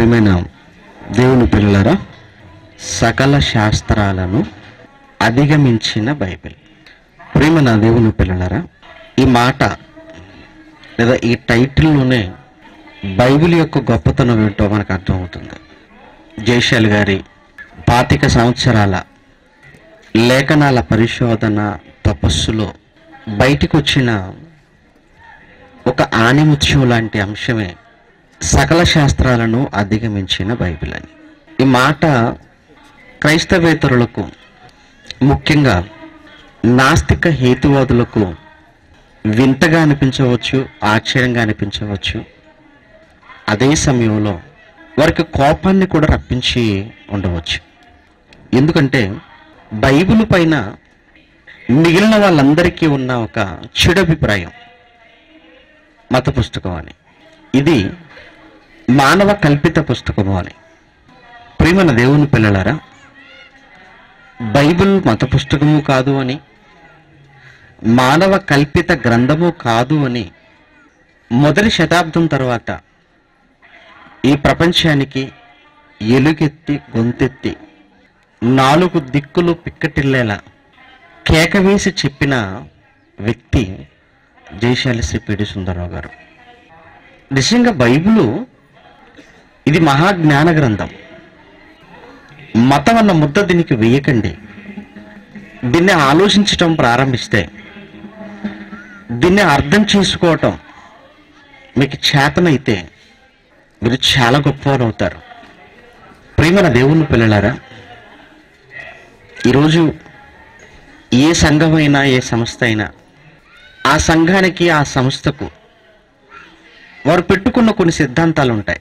ప్రియమైన దేవుని పిల్లలారా సకల శాస్త్రాలను అధిగమించిన బైబిల్ ప్రియమైన దేవుని పిల్లలారా ఈ మాట లేదా ఈ టైటిల్లోనే బైబిల్ యొక్క గొప్పతనం ఏంటో మనకు అర్థమవుతుంది జైశాల్ గారి పాతిక సంవత్సరాల లేఖనాల పరిశోధన తపస్సులో బయటికి వచ్చిన ఒక ఆణిముత్యం లాంటి అంశమే సకల శాస్త్రాలను అధిగమించిన బైబిల్ అని ఈ మాట క్రైస్తవేతరులకు ముఖ్యంగా నాస్తిక హేతువాదులకు వింతగా అనిపించవచ్చు ఆశ్చర్యంగా అనిపించవచ్చు అదే సమయంలో వారికి కోపాన్ని కూడా రప్పించి ఉండవచ్చు ఎందుకంటే బైబిల్ పైన మిగిలిన వాళ్ళందరికీ ఉన్న ఒక చెడు అభిప్రాయం మత పుస్తకం అని ఇది మానవ కల్పిత పుస్తకము అని ప్రియమైన దేవుని పిల్లలారా బైబిల్ మత పుస్తకము కాదు అని మానవ కల్పిత గ్రంథము కాదు అని మొదటి శతాబ్దం తర్వాత ఈ ప్రపంచానికి ఎలుగెత్తి గొంతెత్తి నాలుగు దిక్కులు పిక్కటిల్లేలా కేక వేసి చెప్పిన వ్యక్తి జయశాలి శ్రీ పిడి సుందరరావు గారు నిజంగా బైబిలు ఇది మహాజ్ఞాన గ్రంథం మతం అన్న ముద్ద దీనికి వేయకండి దీన్ని ఆలోచించటం ప్రారంభిస్తే దీన్ని అర్థం చేసుకోవటం మీకు చేతనైతే మీరు చాలా గొప్పవారు అవుతారు ప్రియమైన దేవుని పిల్లలారా ఈరోజు ఏ సంఘమైనా ఏ సంస్థ అయినా ఆ సంఘానికి ఆ సంస్థకు వారు పెట్టుకున్న కొన్ని సిద్ధాంతాలు ఉంటాయి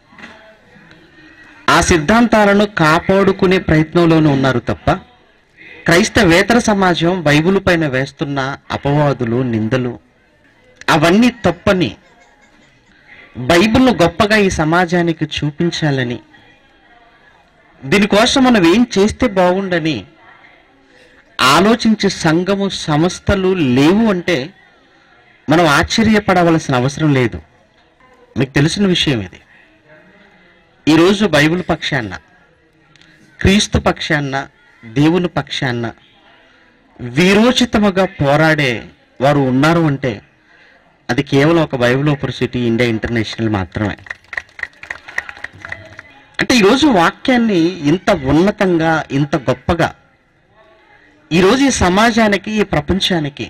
ఆ సిద్ధాంతాలను కాపాడుకునే ప్రయత్నంలోనే ఉన్నారు తప్ప క్రైస్తవేతర సమాజం బైబిల్ పైన వేస్తున్న అపవాదులు నిందలు అవన్నీ తప్పని బైబిల్ను గొప్పగా ఈ సమాజానికి చూపించాలని దీనికోసం మనం ఏం చేస్తే బాగుండని ఆలోచించే సంఘము సంస్థలు లేవు అంటే మనం ఆశ్చర్యపడవలసిన అవసరం లేదు మీకు తెలిసిన విషయం ఇది ఈరోజు బైబిల్ పక్షాన్న క్రీస్తు పక్షాన్న దేవుని పక్షాన్న వీరోచితముగా పోరాడే వారు ఉన్నారు అంటే అది కేవలం ఒక బైబిల్ యూనివర్సిటీ ఇండియా ఇంటర్నేషనల్ మాత్రమే అంటే ఈరోజు వాక్యాన్ని ఇంత ఉన్నతంగా ఇంత గొప్పగా ఈరోజు ఈ సమాజానికి ఈ ప్రపంచానికి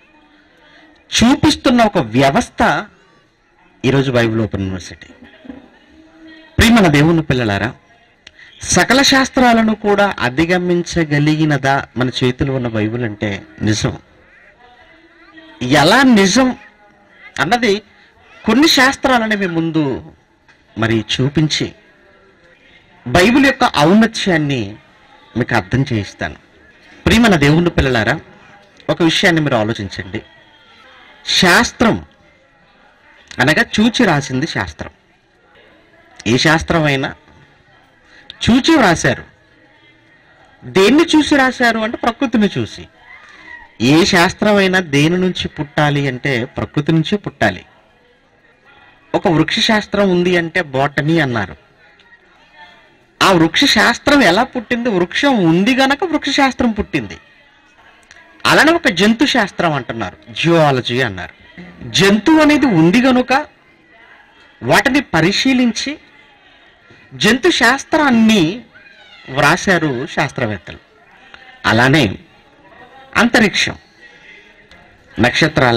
చూపిస్తున్న ఒక వ్యవస్థ ఈరోజు బైబిల్ ఓపెన్ యూనివర్సిటీ ప్రియమైన దేవుని పిల్లలారా సకల శాస్త్రాలను కూడా అధిగమించగలిగినదా మన చేతిలో ఉన్న బైబిల్ అంటే నిజం ఎలా నిజం అన్నది కొన్ని శాస్త్రాలని మీ ముందు మరి చూపించి బైబిల్ యొక్క ఔన్నత్యాన్ని మీకు అర్థం చేయిస్తాను ప్రియమైన దేవుని పిల్లలారా ఒక విషయాన్ని మీరు ఆలోచించండి శాస్త్రం అనగా చూచి రాసింది శాస్త్రం ఏ శాస్త్రం అయినా చూచి రాశారు దేన్ని చూసి రాశారు అంటే ప్రకృతిని చూసి ఏ శాస్త్రం అయినా దేని నుంచి పుట్టాలి అంటే ప్రకృతి నుంచి పుట్టాలి ఒక వృక్ష శాస్త్రం ఉంది అంటే బోటనీ అన్నారు ఆ వృక్ష శాస్త్రం ఎలా పుట్టింది వృక్షం ఉంది గనక వృక్ష శాస్త్రం పుట్టింది అలానే ఒక జంతు శాస్త్రం అంటున్నారు జియోలజీ అన్నారు జంతువు అనేది ఉంది గనుక వాటిని పరిశీలించి జంతు శాస్త్రాన్ని వ్రాశారు శాస్త్రవేత్తలు అలానే అంతరిక్షం నక్షత్రాల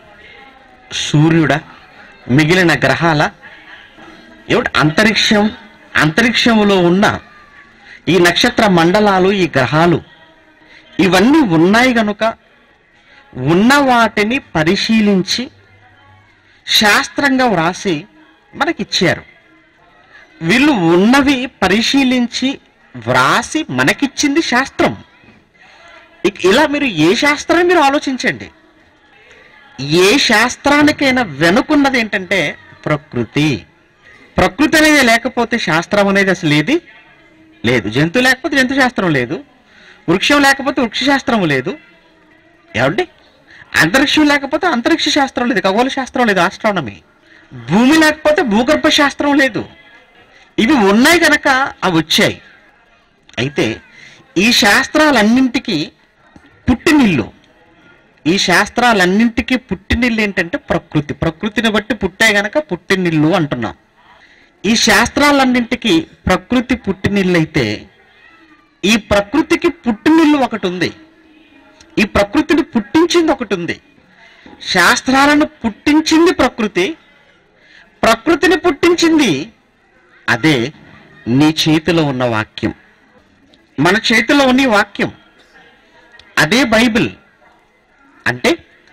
సూర్యుడ మిగిలిన గ్రహాల ఏమిటి అంతరిక్షం అంతరిక్షంలో ఉన్న ఈ నక్షత్ర మండలాలు ఈ గ్రహాలు ఇవన్నీ ఉన్నాయి గనుక ఉన్న వాటిని పరిశీలించి శాస్త్రంగా వ్రాసి మనకిచ్చారు వీళ్ళు ఉన్నవి పరిశీలించి వ్రాసి మనకిచ్చింది శాస్త్రం ఇక ఇలా మీరు ఏ శాస్త్రాన్ని మీరు ఆలోచించండి ఏ శాస్త్రానికైనా వెనుకున్నది ఏంటంటే ప్రకృతి ప్రకృతి అనేది లేకపోతే శాస్త్రం అనేది అసలు ఏది లేదు జంతు లేకపోతే జంతు శాస్త్రం లేదు వృక్షం లేకపోతే వృక్ష శాస్త్రం లేదు ఏమండి అంతరిక్షం లేకపోతే అంతరిక్ష శాస్త్రం లేదు ఖగోళ శాస్త్రం లేదు ఆస్ట్రానమీ భూమి లేకపోతే భూగర్భ శాస్త్రం లేదు ఇవి ఉన్నాయి కనుక అవి వచ్చాయి అయితే ఈ శాస్త్రాలన్నింటికి పుట్టినిల్లు ఈ శాస్త్రాలన్నింటికి పుట్టినిల్లు ఏంటంటే ప్రకృతి ప్రకృతిని బట్టి పుట్టే గనక పుట్టినిల్లు అంటున్నాం ఈ శాస్త్రాలన్నింటికి ప్రకృతి పుట్టినిల్లు అయితే ఈ ప్రకృతికి పుట్టినిల్లు ఒకటి ఉంది ఈ ప్రకృతిని పుట్టించింది ఒకటి ఉంది శాస్త్రాలను పుట్టించింది ప్రకృతి ప్రకృతిని పుట్టించింది అదే నీ చేతిలో ఉన్న వాక్యం మన చేతిలో ఉన్న ఈ వాక్యం అదే బైబిల్ అంటే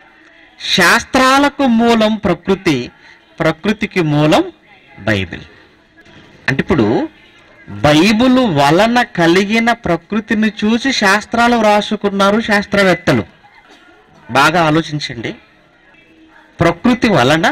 శాస్త్రాలకు మూలం ప్రకృతి ప్రకృతికి మూలం బైబిల్ అంటే ఇప్పుడు బైబిల్ వలన కలిగిన ప్రకృతిని చూసి శాస్త్రాలు రాసుకున్నారు శాస్త్రవేత్తలు బాగా ఆలోచించండి ప్రకృతి వలన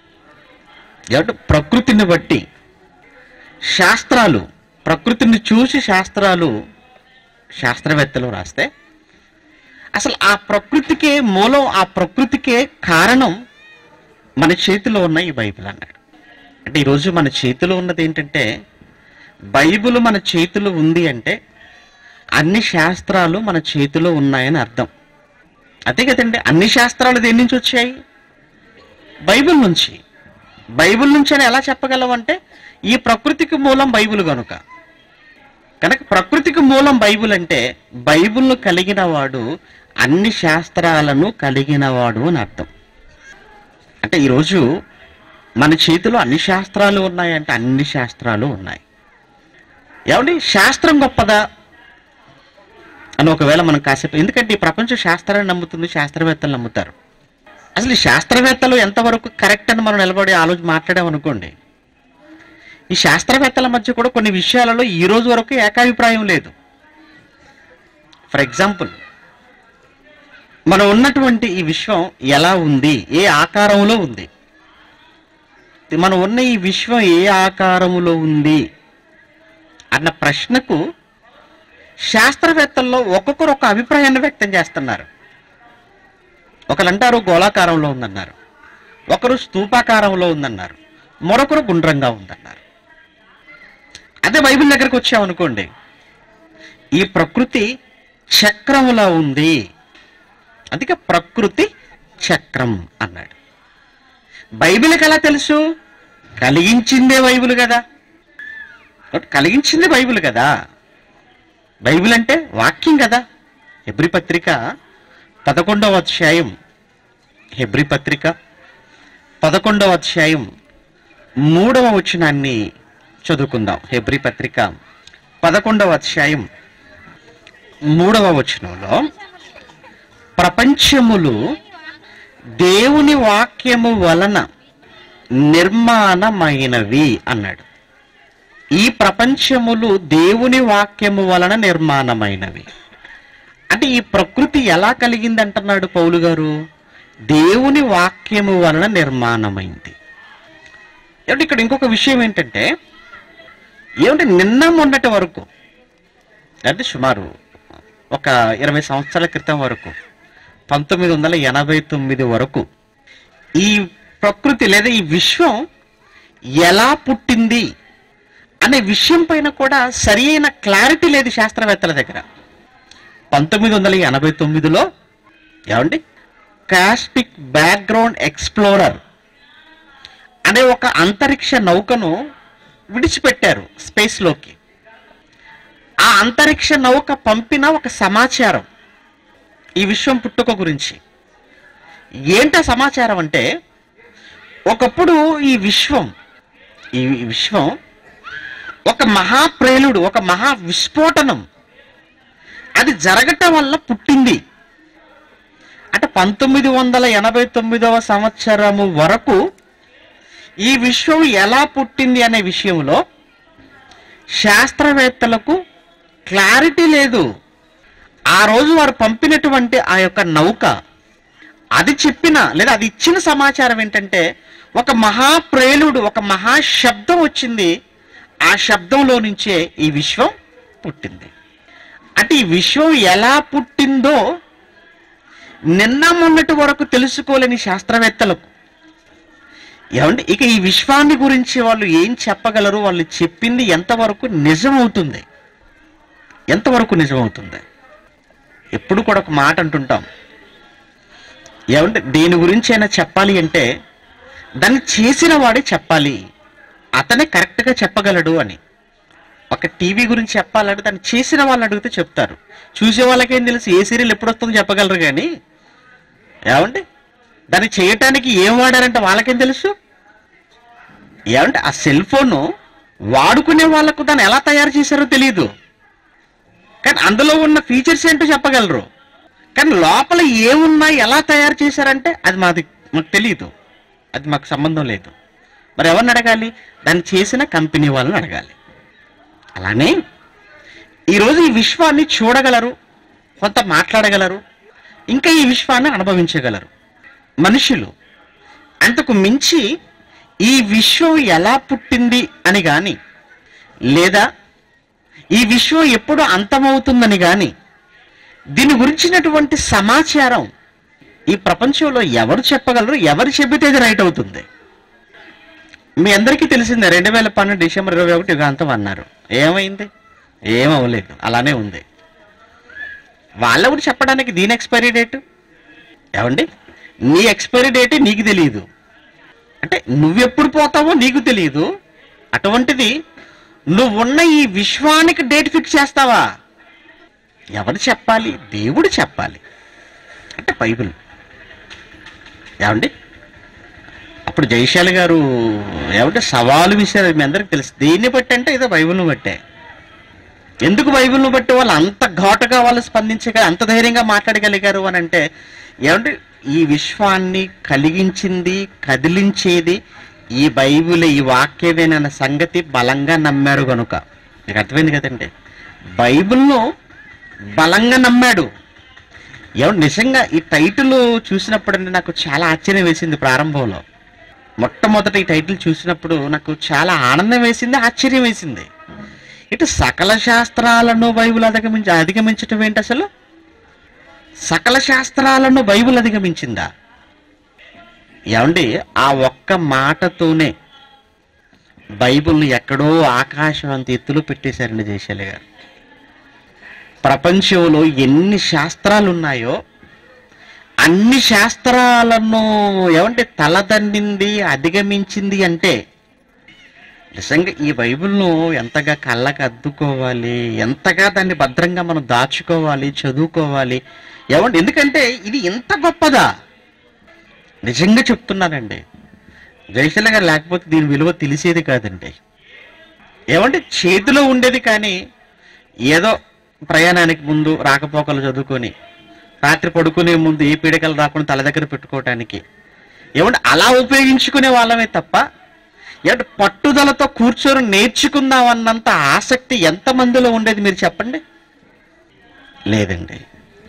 ఏమంటే ప్రకృతిని బట్టి శాస్త్రాలు ప్రకృతిని చూసి శాస్త్రాలు శాస్త్రవేత్తలు రాస్తే అసలు ఆ ప్రకృతికే మూలం ఆ ప్రకృతికే కారణం మన చేతిలో ఉన్న ఈ బైబిల్ అన్నాడు అంటే ఈరోజు మన చేతిలో ఉన్నది ఏంటంటే బైబిల్ మన చేతిలో ఉంది అంటే అన్ని శాస్త్రాలు మన చేతిలో ఉన్నాయని అర్థం అదే కదండి అన్ని శాస్త్రాలు దేని నుంచి వచ్చాయి బైబిల్ నుంచి బైబిల్ నుంచి అని ఎలా చెప్పగలం అంటే ఈ ప్రకృతికి మూలం బైబిల్ కనుక కనుక ప్రకృతికి మూలం బైబిల్ అంటే బైబిల్ను కలిగిన వాడు అన్ని శాస్త్రాలను కలిగిన వాడు అని అర్థం అంటే ఈరోజు మన చేతిలో అన్ని శాస్త్రాలు ఉన్నాయంటే అన్ని శాస్త్రాలు ఉన్నాయి ఏమండి శాస్త్రం గొప్పదా అని ఒకవేళ మనం కాసేపు ఎందుకంటే ఈ ప్రపంచం శాస్త్రాన్ని నమ్ముతుంది శాస్త్రవేత్తలు నమ్ముతారు అసలు ఈ శాస్త్రవేత్తలు ఎంతవరకు కరెక్ట్ అని మనం నిలబడి ఆలోచన మాట్లాడామనుకోండి ఈ శాస్త్రవేత్తల మధ్య కూడా కొన్ని విషయాలలో ఈ రోజు వరకు ఏకాభిప్రాయం లేదు ఫర్ ఎగ్జాంపుల్ మనం ఉన్నటువంటి ఈ విశ్వం ఎలా ఉంది ఏ ఆకారంలో ఉంది మనం ఉన్న ఈ విశ్వం ఏ ఆకారములో ఉంది అన్న ప్రశ్నకు శాస్త్రవేత్తల్లో ఒక్కొక్కరు ఒక అభిప్రాయాన్ని వ్యక్తం చేస్తున్నారు ఒకరు అంటారు గోళాకారంలో ఉందన్నారు ఒకరు స్తూపాకారంలో ఉందన్నారు మరొకరు గుండ్రంగా ఉందన్నారు అదే బైబిల్ దగ్గరకు వచ్చామనుకోండి ఈ ప్రకృతి చక్రములా ఉంది అందుకే ప్రకృతి చక్రం అన్నాడు బైబిల్కి ఎలా తెలుసు కలిగించిందే బైబిల్ కదా కాబట్టి కలిగించింది బైబిల్ కదా బైబిల్ అంటే వాక్యం కదా హెబ్రి పత్రిక పదకొండవ అధ్యాయం హెబ్రి పత్రిక పదకొండవ అధ్యాయం మూడవ వచనాన్ని చదువుకుందాం హెబ్రి పత్రిక పదకొండవ అధ్యాయం మూడవ వచనంలో ప్రపంచములు దేవుని వాక్యము వలన నిర్మాణమైనవి అన్నాడు ఈ ప్రపంచములు దేవుని వాక్యము వలన నిర్మాణమైనవి అంటే ఈ ప్రకృతి ఎలా కలిగింది అంటున్నాడు పౌలు గారు దేవుని వాక్యము వలన నిర్మాణమైంది ఏమంటే ఇక్కడ ఇంకొక విషయం ఏంటంటే ఏమంటే నిన్న మొన్నటి వరకు అంటే సుమారు ఒక ఇరవై సంవత్సరాల క్రితం వరకు పంతొమ్మిది వందల ఎనభై తొమ్మిది వరకు ఈ ప్రకృతి లేదా ఈ విశ్వం ఎలా పుట్టింది అనే విషయం పైన కూడా సరి అయిన క్లారిటీ లేదు శాస్త్రవేత్తల దగ్గర పంతొమ్మిది వందల ఎనభై తొమ్మిదిలో ఏమండి కాస్మిక్ బ్యాక్గ్రౌండ్ ఎక్స్ప్లోరర్ అనే ఒక అంతరిక్ష నౌకను విడిచిపెట్టారు స్పేస్లోకి ఆ అంతరిక్ష నౌక పంపిన ఒక సమాచారం ఈ విశ్వం పుట్టుక గురించి ఏంట సమాచారం అంటే ఒకప్పుడు ఈ విశ్వం ఈ విశ్వం ఒక మహాప్రేలుడు ఒక మహా విస్ఫోటనం అది జరగటం వల్ల పుట్టింది అంటే పంతొమ్మిది వందల ఎనభై తొమ్మిదవ సంవత్సరము వరకు ఈ విశ్వం ఎలా పుట్టింది అనే విషయంలో శాస్త్రవేత్తలకు క్లారిటీ లేదు ఆ రోజు వారు పంపినటువంటి ఆ యొక్క నౌక అది చెప్పిన లేదా అది ఇచ్చిన సమాచారం ఏంటంటే ఒక మహాప్రేలుడు ఒక మహాశబ్దం వచ్చింది ఆ శబ్దంలో నుంచే ఈ విశ్వం పుట్టింది అంటే ఈ విశ్వం ఎలా పుట్టిందో నిన్న మొన్నటి వరకు తెలుసుకోలేని శాస్త్రవేత్తలకు ఏమండి ఇక ఈ విశ్వాన్ని గురించి వాళ్ళు ఏం చెప్పగలరు వాళ్ళు చెప్పింది ఎంతవరకు నిజమవుతుంది ఎంతవరకు నిజమవుతుంది ఎప్పుడు కూడా ఒక మాట అంటుంటాం ఏమంటే దేని గురించి అయినా చెప్పాలి అంటే దాన్ని చేసిన వాడే చెప్పాలి అతనే కరెక్ట్గా చెప్పగలడు అని ఒక టీవీ గురించి చెప్పాలంటే దాన్ని చేసిన వాళ్ళని అడిగితే చెప్తారు చూసే వాళ్ళకేం తెలుసు ఏ సీరియల్ ఎప్పుడు వస్తుందో చెప్పగలరు కానీ ఏమండి దాన్ని చేయటానికి ఏం వాడారంటే వాళ్ళకేం తెలుసు ఏమంటే ఆ సెల్ ఫోన్ వాడుకునే వాళ్ళకు దాన్ని ఎలా తయారు చేశారో తెలియదు కానీ అందులో ఉన్న ఫీచర్స్ ఏంటో చెప్పగలరు కానీ లోపల ఏమున్నాయి ఎలా తయారు చేశారంటే అది మాది మాకు తెలియదు అది మాకు సంబంధం లేదు మరి ఎవరిని అడగాలి దాన్ని చేసిన కంపెనీ వాళ్ళని అడగాలి అలానే ఈరోజు ఈ విశ్వాన్ని చూడగలరు కొంత మాట్లాడగలరు ఇంకా ఈ విశ్వాన్ని అనుభవించగలరు మనుషులు అంతకు మించి ఈ విశ్వం ఎలా పుట్టింది అని కానీ లేదా ఈ విశ్వం ఎప్పుడు అంతమవుతుందని కానీ దీని గురించినటువంటి సమాచారం ఈ ప్రపంచంలో ఎవరు చెప్పగలరు ఎవరు చెబితే ఇది రైట్ అవుతుంది మీ అందరికీ తెలిసిందే రెండు వేల పన్నెండు డిసెంబర్ ఇరవై ఒకటి యుగాంతం అన్నారు ఏమైంది ఏమవలేదు అలానే ఉంది వాళ్ళ కూడా చెప్పడానికి దీని ఎక్స్పైరీ డేట్ ఏమండి నీ ఎక్స్పైరీ డేటే నీకు తెలియదు అంటే నువ్వెప్పుడు పోతావో నీకు తెలియదు అటువంటిది నువ్వున్న ఈ విశ్వానికి డేట్ ఫిక్స్ చేస్తావా ఎవరు చెప్పాలి దేవుడు చెప్పాలి అంటే బైబిల్ ఏమండి అప్పుడు జయశాలి గారు ఏమంటే సవాలు విషయాలు మీ అందరికి తెలుసు దేన్ని బట్టి అంటే ఇదో బైబిల్ను బట్టే ఎందుకు బైబిల్ను బట్టి వాళ్ళు అంత ఘాటుగా వాళ్ళు స్పందించగల అంత ధైర్యంగా మాట్లాడగలిగారు అని అంటే ఏమంటే ఈ విశ్వాన్ని కలిగించింది కదిలించేది ఈ బైబిల్ ఈ వాక్యమేనన్న సంగతి బలంగా నమ్మారు గనుక మీకు అర్థమైంది కదండి బైబిల్ను బలంగా నమ్మాడు ఏమంటే నిజంగా ఈ టైటిల్ చూసినప్పుడు నాకు చాలా ఆశ్చర్యం వేసింది ప్రారంభంలో మొట్టమొదట ఈ టైటిల్ చూసినప్పుడు నాకు చాలా ఆనందం వేసింది ఆశ్చర్యం వేసింది ఇటు సకల శాస్త్రాలను బైబిల్ అధిగమించి అధిగమించటం ఏంటి అసలు సకల శాస్త్రాలను బైబిల్ అధిగమించిందా ఏమండి ఆ ఒక్క మాటతోనే బైబిల్ని ఎక్కడో ఆకాశం అంత ఎత్తులో పెట్టేశారండి జయశాలి గారు ప్రపంచంలో ఎన్ని శాస్త్రాలు ఉన్నాయో అన్ని శాస్త్రాలను ఏమంటే తలదన్నింది అధిగమించింది అంటే నిజంగా ఈ బైబిల్ను ఎంతగా కళ్ళకు అద్దుకోవాలి ఎంతగా దాన్ని భద్రంగా మనం దాచుకోవాలి చదువుకోవాలి ఏమంటే ఎందుకంటే ఇది ఎంత గొప్పదా నిజంగా చెప్తున్నానండి జయశీల గారు లేకపోతే దీని విలువ తెలిసేది కాదండి ఏమంటే చేతిలో ఉండేది కానీ ఏదో ప్రయాణానికి ముందు రాకపోకలు చదువుకొని రాత్రి పడుకునే ముందు ఏ పీడకలు రాకుండా తల దగ్గర పెట్టుకోవటానికి ఏమంటే అలా ఉపయోగించుకునే వాళ్ళమే తప్ప ఏమంటే పట్టుదలతో కూర్చొని నేర్చుకుందాం అన్నంత ఆసక్తి ఎంతమందిలో ఉండేది మీరు చెప్పండి లేదండి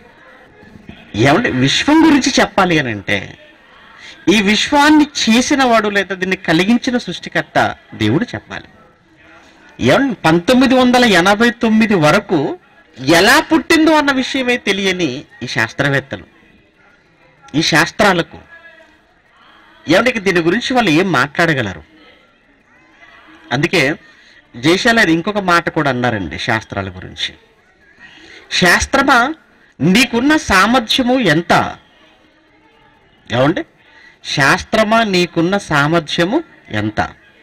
ఏమంటే విశ్వం గురించి చెప్పాలి అని అంటే ఈ విశ్వాన్ని చేసిన వాడు లేదా దీన్ని కలిగించిన సృష్టికర్త దేవుడు చెప్పాలి ఏమండి పంతొమ్మిది వందల ఎనభై తొమ్మిది వరకు ఎలా పుట్టిందో అన్న విషయమే తెలియని ఈ శాస్త్రవేత్తలు ఈ శాస్త్రాలకు ఏమంటే ఇక దీని గురించి వాళ్ళు ఏం మాట్లాడగలరు అందుకే జయశాల ఇంకొక మాట కూడా అన్నారండి శాస్త్రాల గురించి శాస్త్రమా నీకున్న సామర్థ్యము ఎంత ఏమండి శాస్త్రమా నీకున్న సామర్థ్యము ఎంత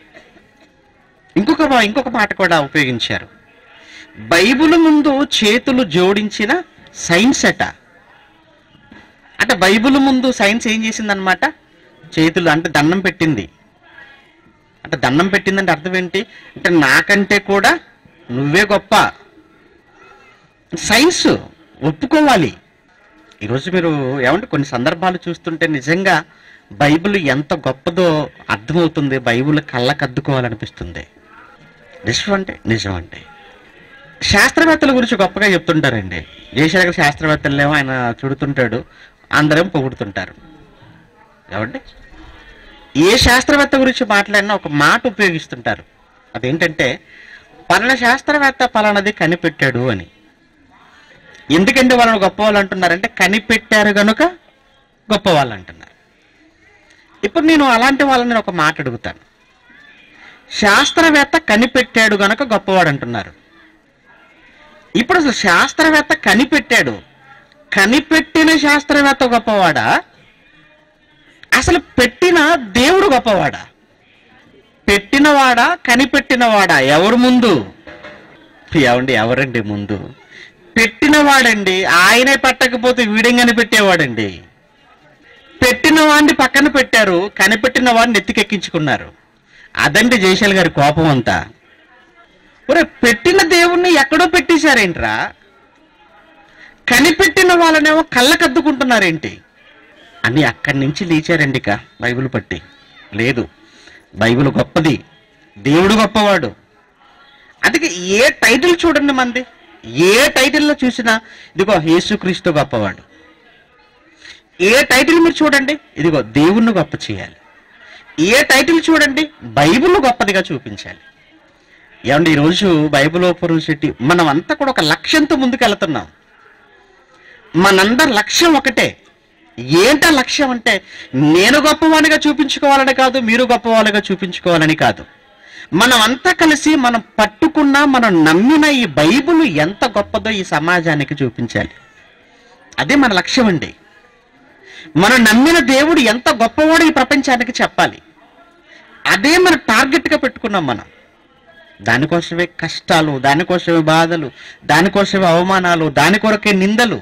ఇంకొక మా- ఇంకొక మాట కూడా ఉపయోగించారు బైబిల్ ముందు చేతులు జోడించిన సైన్స్ అట అంటే బైబిల్ ముందు సైన్స్ ఏం చేసిందనమాట చేతులు అంటే దండం పెట్టింది అంటే దండం పెట్టిందంటే అర్థం ఏంటి అంటే నాకంటే కూడా నువ్వే గొప్ప సైన్స్ ఒప్పుకోవాలి ఈరోజు మీరు ఏమంటే కొన్ని సందర్భాలు చూస్తుంటే నిజంగా బైబిల్ ఎంత గొప్పదో అర్థమవుతుంది బైబిల్ కళ్ళకు అద్దుకోవాలనిపిస్తుంది నిజం అంటే నిజం అంటే శాస్త్రవేత్తల గురించి గొప్పగా చెప్తుంటారండి జయశేఖర శాస్త్రవేత్తలేమో ఆయన చూడుతుంటాడు అందరేమో పొగుడుతుంటారు ఏమండి ఏ శాస్త్రవేత్త గురించి మాట్లాడినా ఒక మాట ఉపయోగిస్తుంటారు అదేంటంటే పలానా శాస్త్రవేత్త పలానది కనిపెట్టాడు అని ఎందుకంటే వాళ్ళని గొప్ప వాళ్ళు అంటున్నారంటే కనిపెట్టారు గనుక గొప్ప వాళ్ళు అంటున్నారు ఇప్పుడు నేను అలాంటి వాళ్ళని నేను ఒక మాట అడుగుతాను శాస్త్రవేత్త కనిపెట్టాడు గనక గొప్పవాడు అంటున్నారు ఇప్పుడు అసలు శాస్త్రవేత్త కనిపెట్టాడు కనిపెట్టిన శాస్త్రవేత్త గొప్పవాడా అసలు పెట్టిన దేవుడు గొప్పవాడా పెట్టినవాడా కనిపెట్టినవాడా ఎవరు ముందు ఏమండి ఎవరండి ముందు పెట్టినవాడండి ఆయనే పెట్టకపోతే వీడిని కనిపెట్టేవాడండి పెట్టిన వాడిని పక్కన పెట్టారు కనిపెట్టిన వాడిని ఎత్తికెక్కించుకున్నారు అదండి జయశాల్ గారి కోపం అంతా ఒరే పెట్టిన దేవుణ్ణి ఎక్కడో పెట్టేశారేంట్రా కనిపెట్టిన వాళ్ళనేమో కళ్ళకద్దుకుంటున్నారేంటి అని అక్కడి నుంచి లేచారండి ఇక బైబిల్ పట్టి లేదు బైబిల్ గొప్పది దేవుడు గొప్పవాడు అందుకే ఏ టైటిల్ చూడండి మంది ఏ టైటిల్లో చూసినా ఇదిగో యేసుక్రీస్తు గొప్పవాడు ఏ టైటిల్ మీరు చూడండి ఇదిగో దేవుణ్ణి గొప్ప చేయాలి ఏ టైటిల్ చూడండి బైబిల్ గొప్పదిగా చూపించాలి ఏమండి ఈరోజు బైబిల్ ఓపెన్ సిటీ మనం అంతా కూడా ఒక లక్ష్యంతో ముందుకు వెళ్తున్నాం మనందరి లక్ష్యం ఒకటే ఏంటా లక్ష్యం అంటే నేను గొప్పవాడిగా చూపించుకోవాలని కాదు మీరు గొప్పవాళ్ళుగా చూపించుకోవాలని కాదు మనం అంతా కలిసి మనం పట్టుకున్న మనం నమ్మిన ఈ బైబిల్ ఎంత గొప్పదో ఈ సమాజానికి చూపించాలి అదే మన లక్ష్యం అండి మనం నమ్మిన దేవుడు ఎంత గొప్పవాడు ఈ ప్రపంచానికి చెప్పాలి అదే మన టార్గెట్గా పెట్టుకున్నాం మనం దానికోసమే కష్టాలు దానికోసమే బాధలు దానికోసమే అవమానాలు దాని కొరకే నిందలు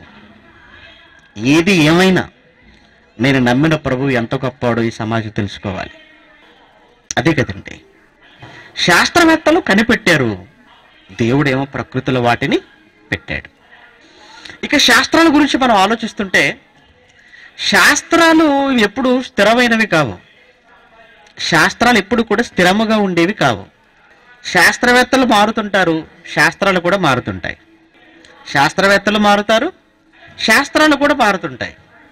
ఏది ఏమైనా నేను నమ్మిన ప్రభు ఎంత గొప్పవాడో ఈ సమాజం తెలుసుకోవాలి అదే కదండి శాస్త్రవేత్తలు కనిపెట్టారు దేవుడేమో ప్రకృతిలో వాటిని పెట్టాడు ఇక శాస్త్రాల గురించి మనం ఆలోచిస్తుంటే శాస్త్రాలు ఎప్పుడు స్థిరమైనవి కావు శాస్త్రాలు ఎప్పుడు కూడా స్థిరముగా ఉండేవి కావు శాస్త్రవేత్తలు మారుతుంటారు శాస్త్రాలు కూడా మారుతుంటాయి శాస్త్రవేత్తలు మారుతారు శాస్త్రాలు కూడా మారుతుంటాయి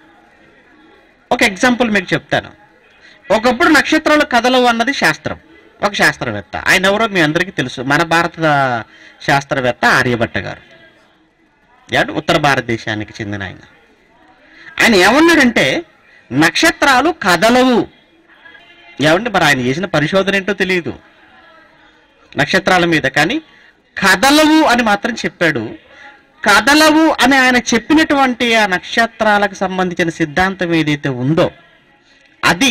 ఒక ఎగ్జాంపుల్ మీకు చెప్తాను ఒకప్పుడు నక్షత్రాలు కథలవు అన్నది శాస్త్రం ఒక శాస్త్రవేత్త ఆయన ఎవరో మీ అందరికీ తెలుసు మన భారత శాస్త్రవేత్త ఆర్యభట్ట గారు ఏడు ఉత్తర భారతదేశానికి చెందిన ఆయన ఆయన ఏమన్నాడంటే నక్షత్రాలు కదలవు ఏమంటే మరి ఆయన చేసిన పరిశోధన ఏంటో తెలియదు నక్షత్రాల మీద కానీ కదలవు అని మాత్రం చెప్పాడు కదలవు అని ఆయన చెప్పినటువంటి ఆ నక్షత్రాలకు సంబంధించిన సిద్ధాంతం ఏదైతే ఉందో అది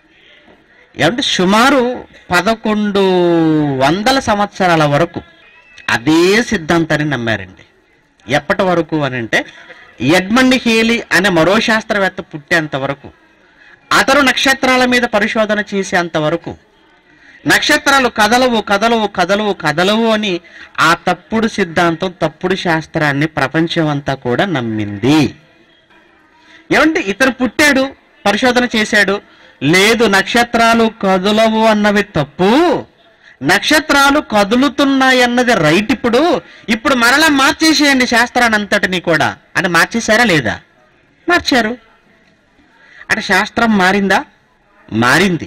ఏమంటే సుమారు పదకొండు వందల సంవత్సరాల వరకు అదే సిద్ధాంతాన్ని నమ్మారండి ఎప్పటి వరకు అని అంటే ఎడ్మండ్ హేలీ అనే మరో శాస్త్రవేత్త పుట్టేంత వరకు అతను నక్షత్రాల మీద పరిశోధన చేసేంత వరకు నక్షత్రాలు కదలవు కదలవు కదలవు కదలవు అని ఆ తప్పుడు సిద్ధాంతం తప్పుడు శాస్త్రాన్ని ప్రపంచం అంతా కూడా నమ్మింది ఏమంటే ఇతను పుట్టాడు పరిశోధన చేశాడు లేదు నక్షత్రాలు కదలవు అన్నవి తప్పు నక్షత్రాలు కదులుతున్నాయి అన్నది రైట్ ఇప్పుడు ఇప్పుడు మరలా మార్చేసేయండి శాస్త్రాన్ని అంతటినీ కూడా అని మార్చేశారా లేదా మార్చారు అంటే శాస్త్రం మారిందా మారింది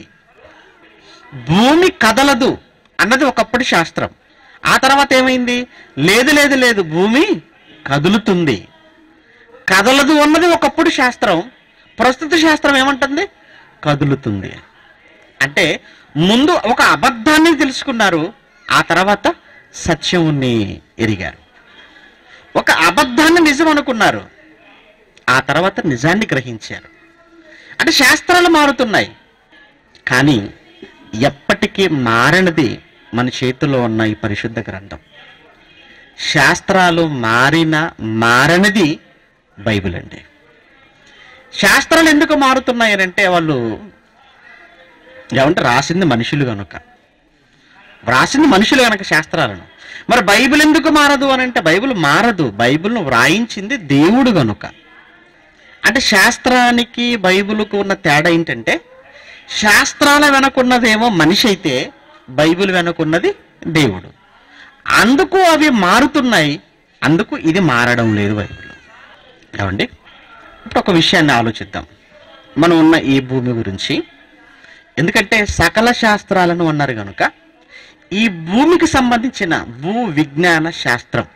భూమి కదలదు అన్నది ఒకప్పటి శాస్త్రం ఆ తర్వాత ఏమైంది లేదు లేదు లేదు భూమి కదులుతుంది కదలదు అన్నది ఒకప్పుడు శాస్త్రం ప్రస్తుత శాస్త్రం ఏమంటుంది కదులుతుంది అంటే ముందు ఒక అబద్ధాన్ని తెలుసుకున్నారు ఆ తర్వాత సత్యముని ఎరిగారు ఒక అబద్ధాన్ని నిజం అనుకున్నారు ఆ తర్వాత నిజాన్ని గ్రహించారు అంటే శాస్త్రాలు మారుతున్నాయి కానీ ఎప్పటికీ మారనిది మన చేతిలో ఉన్న ఈ పరిశుద్ధ గ్రంథం శాస్త్రాలు మారిన మారనిది బైబిల్ అండి శాస్త్రాలు ఎందుకు మారుతున్నాయి అంటే వాళ్ళు ఏమంటే రాసింది మనుషులు కనుక వ్రాసింది మనుషులు కనుక శాస్త్రాలను మరి బైబిల్ ఎందుకు మారదు అని అంటే బైబిల్ మారదు బైబిల్ను వ్రాయించింది దేవుడు గనుక అంటే శాస్త్రానికి బైబిల్కు ఉన్న తేడా ఏంటంటే శాస్త్రాల వెనకున్నదేమో మనిషి అయితే బైబిల్ వెనకున్నది దేవుడు అందుకు అవి మారుతున్నాయి అందుకు ఇది మారడం లేదు బైబిల్ ఏమండి ఇప్పుడు ఒక విషయాన్ని ఆలోచిద్దాం మనం ఉన్న ఈ భూమి గురించి ఎందుకంటే సకల శాస్త్రాలను అన్నారు కనుక ఈ భూమికి సంబంధించిన భూ విజ్ఞాన శాస్త్రం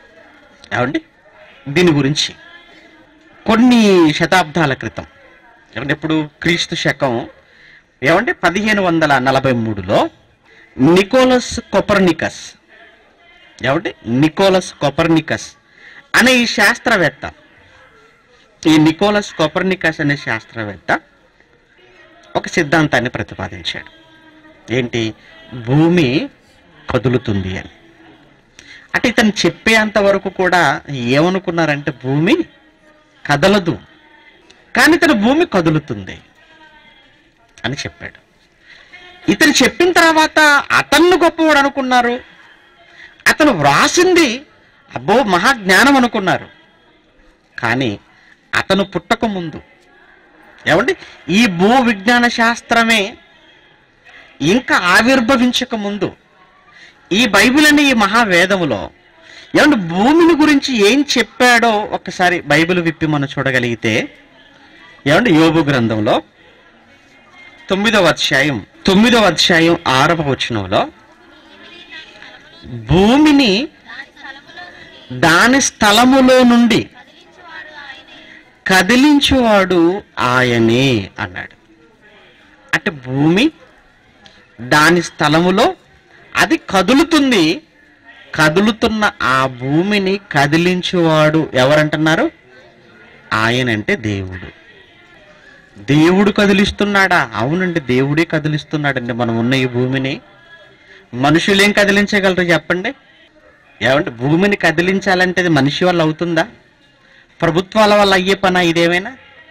ఏమండి దీని గురించి కొన్ని శతాబ్దాల క్రితం ఏమంటే ఇప్పుడు క్రీస్తు శకం ఏమంటే పదిహేను వందల నలభై మూడులో నికోలస్ కొపర్నికస్ ఏమంటే నికోలస్ కొపర్నికస్ అనే ఈ శాస్త్రవేత్త ఈ నికోలస్ కొపర్నికస్ అనే శాస్త్రవేత్త ఒక సిద్ధాంతాన్ని ప్రతిపాదించాడు ఏంటి భూమి కదులుతుంది అని అంటే ఇతను చెప్పేంత వరకు కూడా ఏమనుకున్నారంటే భూమి కదలదు కానీ ఇతను భూమి కదులుతుంది అని చెప్పాడు ఇతను చెప్పిన తర్వాత అతన్ని గొప్పవాడు అనుకున్నారు అతను వ్రాసింది అబ్బో మహాజ్ఞానం అనుకున్నారు కానీ అతను పుట్టక ముందు ఏమండి ఈ భూ విజ్ఞాన శాస్త్రమే ఇంకా ఆవిర్భవించక ముందు ఈ బైబిల్ అనే ఈ మహావేదములో ఏమంటే భూమిని గురించి ఏం చెప్పాడో ఒక్కసారి బైబిల్ విప్పి మనం చూడగలిగితే ఏమంటే యోబు గ్రంథంలో తొమ్మిదవ అధ్యాయం తొమ్మిదవ అధ్యాయం ఆరవ వచనంలో భూమిని దాని స్థలములో నుండి కదిలించువాడు ఆయనే అన్నాడు అంటే భూమి దాని స్థలములో అది కదులుతుంది కదులుతున్న ఆ భూమిని కదిలించువాడు ఎవరంటున్నారు ఆయన అంటే దేవుడు దేవుడు కదిలిస్తున్నాడా అవునండి దేవుడే కదిలిస్తున్నాడండి మనం ఉన్న ఈ భూమిని మనుషులేం కదిలించగలరు చెప్పండి ఏమంటే భూమిని కదిలించాలంటే అది మనిషి వల్ల అవుతుందా ప్రభుత్వాల వల్ల అయ్యే పనా ఇదేమైనా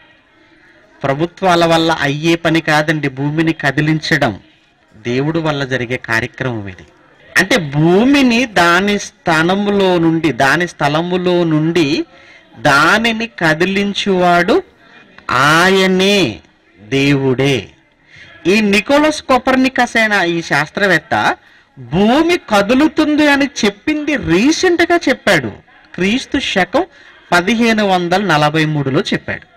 ప్రభుత్వాల వల్ల అయ్యే పని కాదండి భూమిని కదిలించడం దేవుడు వల్ల జరిగే కార్యక్రమం ఇది అంటే భూమిని దాని స్థానములో నుండి దాని స్థలములో నుండి దానిని కదిలించువాడు ఆయనే దేవుడే ఈ నికోలస్ కొపర్నికస్ అయిన ఈ శాస్త్రవేత్త భూమి కదులుతుంది అని చెప్పింది రీసెంట్ గా చెప్పాడు క్రీస్తు శకం పదిహేను వందల నలభై మూడులో చెప్పాడు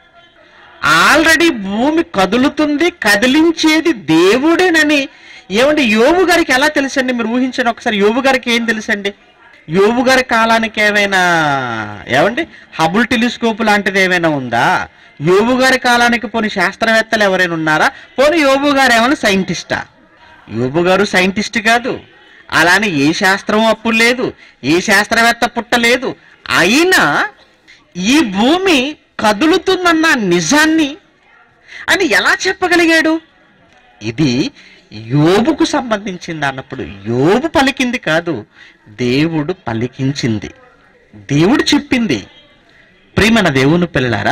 ఆల్రెడీ భూమి కదులుతుంది కదిలించేది దేవుడేనని ఏమండి యోబు గారికి ఎలా తెలుసండి మీరు ఊహించండి ఒకసారి యోబు గారికి ఏం తెలుసండి యోబు గారి కాలానికి ఏమైనా ఏమండి హబుల్ టెలిస్కోప్ లాంటిది ఏమైనా ఉందా యోబు గారి కాలానికి పోని శాస్త్రవేత్తలు ఎవరైనా ఉన్నారా పోనీ యోబు గారు ఏమైనా సైంటిస్టా యోబు గారు సైంటిస్ట్ కాదు అలానే ఏ శాస్త్రం అప్పుడు లేదు ఏ శాస్త్రవేత్త పుట్టలేదు అయినా ఈ భూమి కదులుతుందన్న నిజాన్ని అని ఎలా చెప్పగలిగాడు ఇది యోబుకు సంబంధించింది అన్నప్పుడు యోబు పలికింది కాదు దేవుడు పలికించింది దేవుడు చెప్పింది ప్రియమైన దేవుని పిల్లలారా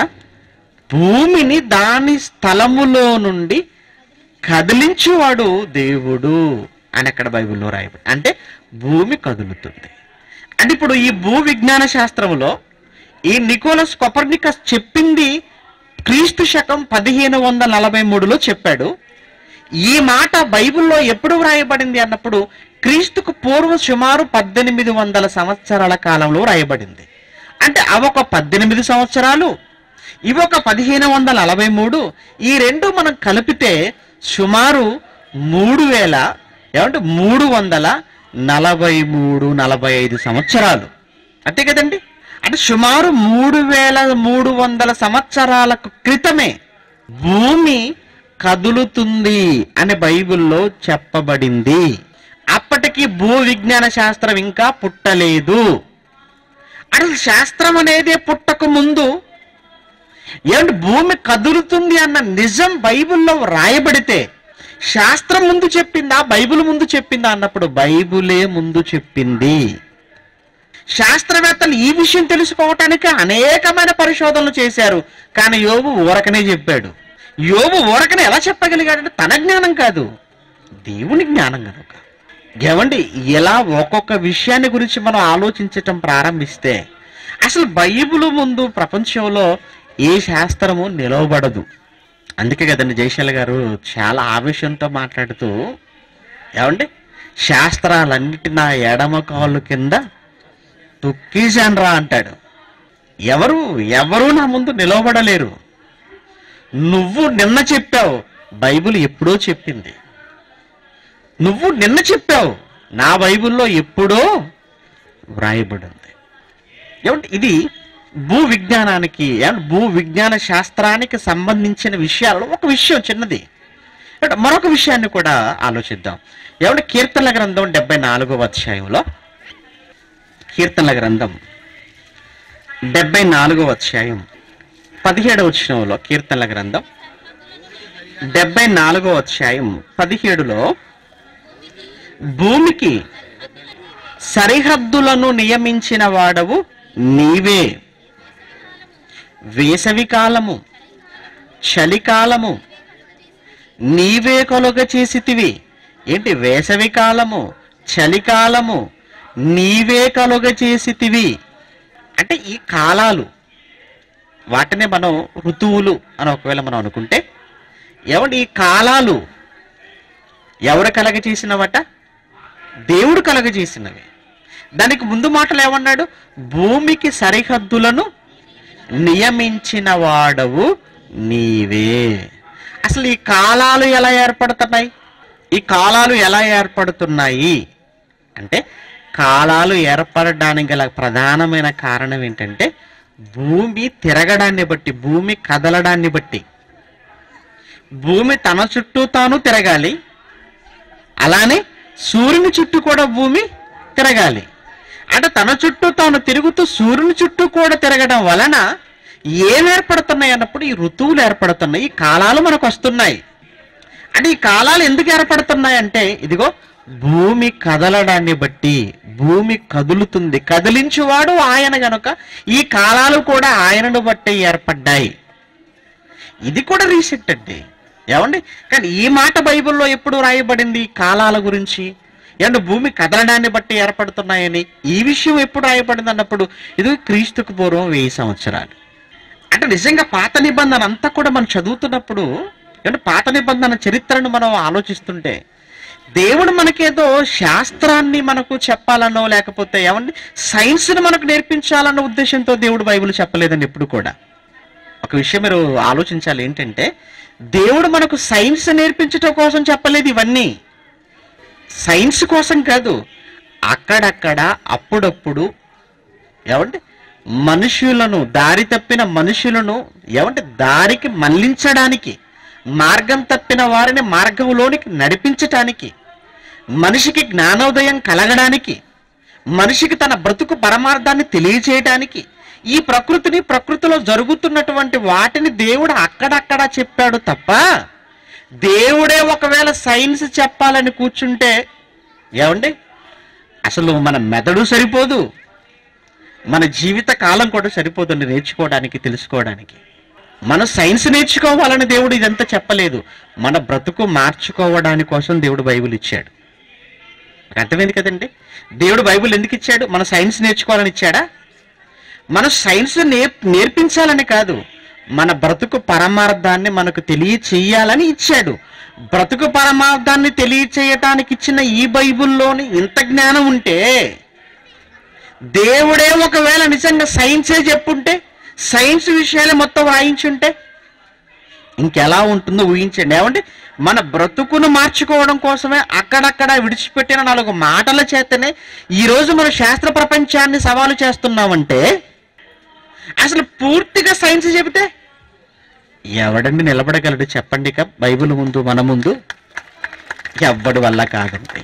భూమిని దాని స్థలములో నుండి కదిలించువాడు దేవుడు అని అక్కడ బైబిల్లో రాయబడి అంటే భూమి కదులుతుంది అంటే ఇప్పుడు ఈ భూ విజ్ఞాన శాస్త్రములో ఈ నికోలస్ కొపర్నికస్ చెప్పింది క్రీస్తు శకం పదిహేను వందల నలభై మూడులో చెప్పాడు ఈ మాట బైబిల్లో ఎప్పుడు వ్రాయబడింది అన్నప్పుడు క్రీస్తుకు పూర్వం సుమారు పద్దెనిమిది వందల సంవత్సరాల కాలంలో రాయబడింది అంటే అవొక పద్దెనిమిది సంవత్సరాలు ఇవొక పదిహేను వందల నలభై మూడు ఈ రెండు మనం కలిపితే సుమారు మూడు వేల ఏమంటే మూడు వందల నలభై మూడు నలభై ఐదు సంవత్సరాలు అంతే కదండి అంటే సుమారు మూడు వేల మూడు వందల సంవత్సరాలకు క్రితమే భూమి కదులుతుంది అని బైబిల్లో చెప్పబడింది అప్పటికి భూ విజ్ఞాన శాస్త్రం ఇంకా పుట్టలేదు అసలు శాస్త్రం అనేది పుట్టక ముందు ఏమంటే భూమి కదులుతుంది అన్న నిజం బైబిల్లో రాయబడితే శాస్త్రం ముందు చెప్పిందా బైబిల్ ముందు చెప్పిందా అన్నప్పుడు బైబిలే ముందు చెప్పింది శాస్త్రవేత్తలు ఈ విషయం తెలుసుకోవటానికి అనేకమైన పరిశోధనలు చేశారు కానీ యోబు ఊరకనే చెప్పాడు యోబు ఊరకనే ఎలా చెప్పగలిగాడంటే తన జ్ఞానం కాదు దేవుని జ్ఞానం కనుక ఏమండి ఇలా ఒక్కొక్క విషయాన్ని గురించి మనం ఆలోచించటం ప్రారంభిస్తే అసలు బైబిల్ ముందు ప్రపంచంలో ఏ శాస్త్రము నిలవబడదు అందుకే కదండి జయశాల గారు చాలా ఆవేశంతో మాట్లాడుతూ ఏమండి శాస్త్రాలన్నిటి నా ఎడమ కాళ్ళు కింద తొక్కేశాన్రా అంటాడు ఎవరు ఎవరు నా ముందు నిలవబడలేరు నువ్వు నిన్న చెప్పావు బైబిల్ ఎప్పుడో చెప్పింది నువ్వు నిన్న చెప్పావు నా బైబిల్లో ఎప్పుడో వ్రాయబడి ఉంది ఏమంటే ఇది భూ విజ్ఞానానికి and భూ విజ్ఞాన శాస్త్రానికి సంబంధించిన విషయాలలో ఒక విషయం చిన్నది అంటే మరొక విషయాన్ని కూడా ఆలోచిద్దాం ఏమంటే కీర్తనల గ్రంథం డెబ్బై నాలుగవ అధ్యాయంలో కీర్తనల గ్రంథం డెబ్బై నాలుగవ అధ్యాయం పదిహేడవ వచనంలో కీర్తనల గ్రంథం డెబ్బై నాలుగవ అధ్యాయం పదిహేడులో భూమికి సరిహద్దులను నియమించిన వాడవు నీవే వేసవి కాలము చలికాలము నీవే కలుగ చేసితివి ఏంటి వేసవి కాలము చలికాలము నీవే కలుగ చేసితివి అంటే ఈ కాలాలు వాటినే మనం ఋతువులు అని ఒకవేళ మనం అనుకుంటే ఏమండి ఈ కాలాలు ఎవరు కలగ చేసినవట దేవుడు కలగ చేసినవి దానికి ముందు మాటలు ఏమన్నాడు భూమికి సరిహద్దులను నియమించిన వాడవు నీవే అసలు ఈ కాలాలు ఎలా ఏర్పడుతున్నాయి ఈ కాలాలు ఎలా ఏర్పడుతున్నాయి అంటే కాలాలు ఏర్పడడానికి గల ప్రధానమైన కారణం ఏంటంటే భూమి తిరగడాన్ని బట్టి భూమి కదలడాన్ని బట్టి భూమి తన చుట్టూ తాను తిరగాలి అలానే సూర్యుని చుట్టూ కూడా భూమి తిరగాలి అంటే తన చుట్టూ తాను తిరుగుతూ సూర్యుని చుట్టూ కూడా తిరగడం వలన ఏం ఏర్పడుతున్నాయి అన్నప్పుడు ఈ ఋతువులు ఏర్పడుతున్నాయి ఈ కాలాలు మనకు వస్తున్నాయి అంటే ఈ కాలాలు ఎందుకు ఏర్పడుతున్నాయి అంటే ఇదిగో భూమి కదలడాన్ని బట్టి భూమి కదులుతుంది కదిలించువాడు ఆయన గనుక ఈ కాలాలు కూడా ఆయనను బట్టి ఏర్పడ్డాయి ఇది కూడా రీసెట్ అండి ఏమండి కానీ ఈ మాట బైబిల్లో ఎప్పుడు రాయబడింది ఈ కాలాల గురించి ఏమంటే భూమి కదలడాన్ని బట్టి ఏర్పడుతున్నాయని ఈ విషయం ఎప్పుడు రాయబడింది అన్నప్పుడు ఇది క్రీస్తుకు పూర్వం వెయ్యి సంవత్సరాలు అంటే నిజంగా పాత నిబంధన అంతా కూడా మనం చదువుతున్నప్పుడు ఏమంటే పాత నిబంధన చరిత్రను మనం ఆలోచిస్తుంటే దేవుడు మనకేదో శాస్త్రాన్ని మనకు చెప్పాలనో లేకపోతే ఏమండి సైన్స్ని మనకు నేర్పించాలన్న ఉద్దేశంతో దేవుడు బైబిల్ చెప్పలేదండి ఎప్పుడు కూడా ఒక విషయం మీరు ఆలోచించాలి ఏంటంటే దేవుడు మనకు సైన్స్ నేర్పించటం కోసం చెప్పలేదు ఇవన్నీ సైన్స్ కోసం కాదు అక్కడక్కడ అప్పుడప్పుడు ఏమంటే మనుషులను దారి తప్పిన మనుషులను ఏమంటే దారికి మళ్లించడానికి మార్గం తప్పిన వారిని మార్గంలోనికి నడిపించటానికి మనిషికి జ్ఞానోదయం కలగడానికి మనిషికి తన బ్రతుకు పరమార్థాన్ని తెలియచేయడానికి ఈ ప్రకృతిని ప్రకృతిలో జరుగుతున్నటువంటి వాటిని దేవుడు అక్కడక్కడ చెప్పాడు తప్ప దేవుడే ఒకవేళ సైన్స్ చెప్పాలని కూర్చుంటే ఏమండి అసలు మన మెదడు సరిపోదు మన జీవిత కాలం కూడా సరిపోతుంది నేర్చుకోవడానికి తెలుసుకోవడానికి మనం సైన్స్ నేర్చుకోవాలని దేవుడు ఇదంతా చెప్పలేదు మన బ్రతుకు మార్చుకోవడాని కోసం దేవుడు బైబిల్ ఇచ్చాడు మీకు అర్థమైంది కదండి దేవుడు బైబిల్ ఎందుకు ఇచ్చాడు మన సైన్స్ నేర్చుకోవాలని ఇచ్చాడా మన సైన్స్ నేర్ నేర్పించాలని కాదు మన బ్రతుకు పరమార్థాన్ని మనకు తెలియచేయాలని ఇచ్చాడు బ్రతుకు పరమార్థాన్ని తెలియచేయటానికి ఇచ్చిన ఈ బైబిల్లోని ఇంత జ్ఞానం ఉంటే దేవుడే ఒకవేళ నిజంగా సైన్సే చెప్పుంటే సైన్స్ విషయాలే మొత్తం రాయించుంటే ఇంకెలా ఉంటుందో ఊహించండి ఏమంటే మన బ్రతుకును మార్చుకోవడం కోసమే అక్కడక్కడ విడిచిపెట్టిన నాలుగు మాటల చేతనే ఈరోజు మన శాస్త్ర ప్రపంచాన్ని సవాలు చేస్తున్నామంటే అసలు పూర్తిగా సైన్స్ చెబితే ఎవడండి నిలబడగలడు చెప్పండి ఇక బైబిల్ ముందు మన ముందు ఎవ్వడి వల్ల కాదండి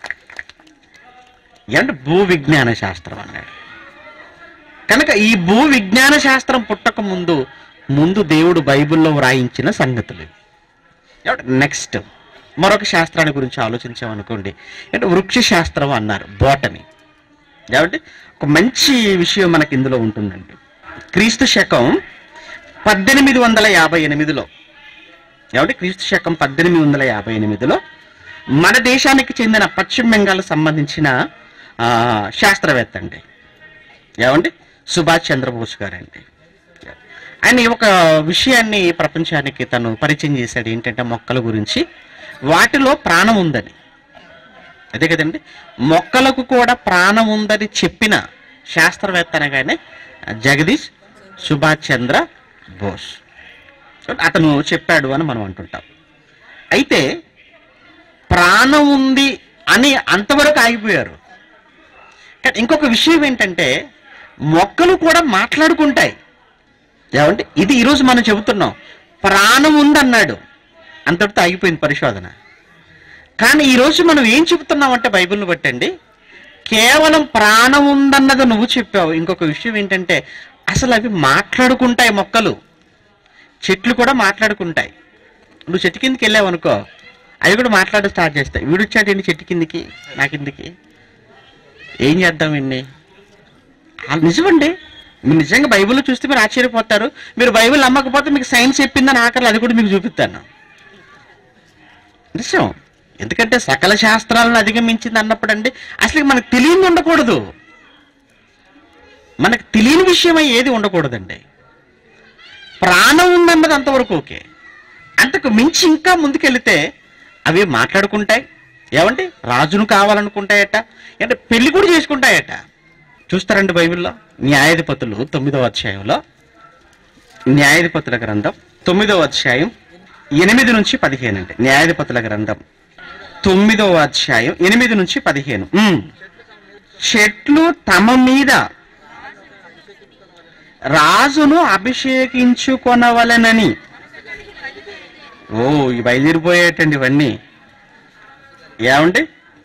అంటే భూ విజ్ఞాన శాస్త్రం అన్నాడు కనుక ఈ భూ విజ్ఞాన శాస్త్రం పుట్టక ముందు ముందు దేవుడు బైబిల్లో వ్రాయించిన సంగతులు ఇవి. ఏమంటే నెక్స్ట్ మరొక శాస్త్రాన్ని గురించి ఆలోచించామనుకోండి అంటే వృక్ష శాస్త్రం అన్నారు బోటని కాబట్టి ఒక మంచి విషయం మనకి ఇందులో ఉంటుందండి క్రీస్తు శకం పద్దెనిమిది వందల యాభై ఎనిమిదిలో ఏమంటే క్రీస్తు శకం పద్దెనిమిది వందల యాభై ఎనిమిదిలో మన దేశానికి చెందిన పశ్చిమ బెంగాల్ సంబంధించిన ఆ, శాస్త్రవేత్త అండి ఏమండి సుభాష్ చంద్రబోస్ గారండి ఆయన ఈ ఒక విషయాన్ని ప్రపంచానికి తను పరిచయం చేశాడు ఏంటంటే మొక్కల గురించి వాటిలో ప్రాణం ఉందని అదే కదండి మొక్కలకు కూడా ప్రాణం ఉందని చెప్పిన శాస్త్రవేత్త అనగానే జగదీష్ సుభాష్ చంద్ర బోస్ అతను చెప్పాడు అని మనం అంటుంటాం అయితే ప్రాణం ఉంది అని అంతవరకు ఆగిపోయారు కానీ ఇంకొక విషయం ఏంటంటే మొక్కలు కూడా మాట్లాడుకుంటాయి ఏమంటే ఇది ఈరోజు మనం చెబుతున్నాం ప్రాణం ఉందన్నాడు అంతటితో ఆగిపోయింది పరిశోధన కానీ ఈరోజు మనం ఏం చెబుతున్నామంటే బైబిల్ని బట్టండి కేవలం ప్రాణం ఉందన్నది నువ్వు చెప్పావు ఇంకొక విషయం ఏంటంటే అసలు అవి మాట్లాడుకుంటాయి మొక్కలు చెట్లు కూడా మాట్లాడుకుంటాయి నువ్వు చెట్టు కిందకి వెళ్ళావు అనుకో అవి కూడా మాట్లాడ స్టార్ట్ చేస్తాయి వీడు వచ్చాడండి చెట్టు కిందికి నా కిందికి ఏం చేద్దాం ఇన్ని నిజమండి మీరు నిజంగా బైబిల్ చూస్తే మీరు ఆశ్చర్యపోతారు మీరు బైబిల్ నమ్మకపోతే మీకు సైన్స్ చెప్పిందని ఆఖరి అది కూడా మీకు చూపిస్తాను నిజం ఎందుకంటే సకల శాస్త్రాలను అధిగమించింది అన్నప్పుడు అండి అసలు మనకు తెలియని ఉండకూడదు మనకు తెలియని విషయమై ఏది ఉండకూడదండి ప్రాణం ఉందన్నది అంతవరకు ఓకే అంతకు మించి ఇంకా ముందుకెళ్తే అవి మాట్లాడుకుంటాయి ఏమండి రాజును కావాలనుకుంటాయట అంటే పెళ్లి కూడా చేసుకుంటాయట చూస్తారండి బైబిల్లో న్యాయాధిపతులు తొమ్మిదవ అధ్యాయంలో న్యాయాధిపతుల గ్రంథం తొమ్మిదవ అధ్యాయం ఎనిమిది నుంచి పదిహేను అండి న్యాయాధిపతుల గ్రంథం తొమ్మిదవ అధ్యాయం ఎనిమిది నుంచి పదిహేను ఉమ్. చెట్లు తమ మీద రాజును అభిషేకించుకొనవలెనని ఓ ఈ బయలుదేరిపోయేటండి ఇవన్నీ ఏమండి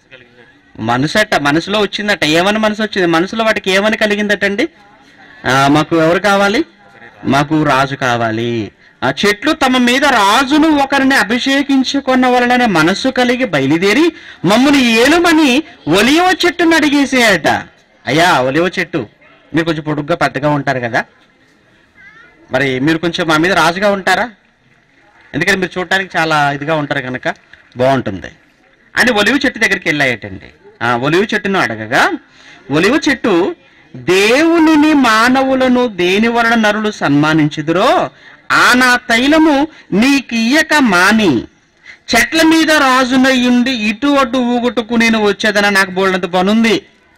మనసట మనసులో వచ్చిందట ఏమని మనసు వచ్చింది మనసులో వాటికి ఏమని కలిగిందటండి ఆ, మాకు ఎవరు కావాలి మాకు రాజు కావాలి ఆ చెట్లు తమ మీద రాజును ఒకరిని అభిషేకించుకున్న వలననే మనస్సు కలిగి బయలుదేరి మమ్మల్ని ఏలుమని ఒలివ చెట్టును అడిగేసేయట అయ్యా ఒలివ చెట్టు మీరు కొంచెం పొడుగ్గా పెద్దగా ఉంటారు కదా మరి మీరు కొంచెం మా మీద రాజుగా ఉంటారా ఎందుకంటే మీరు చూడటానికి చాలా ఇదిగా ఉంటారు కనుక బాగుంటుంది అని ఒలివ చెట్టు దగ్గరికి వెళ్ళాయటండి ఆ ఒలివ చెట్టును అడగగా ఒలివ చెట్టు దేవునిని మానవులను దేని వలన నరులు సన్మానించుదురో ఆ నా తైలము నీకియ్యక మాని చెట్ల మీద రాజునయ్యుండి ఇటు అటు ఊగుటకు నేను వచ్చేదన నాకు బోల్డంత పనుంది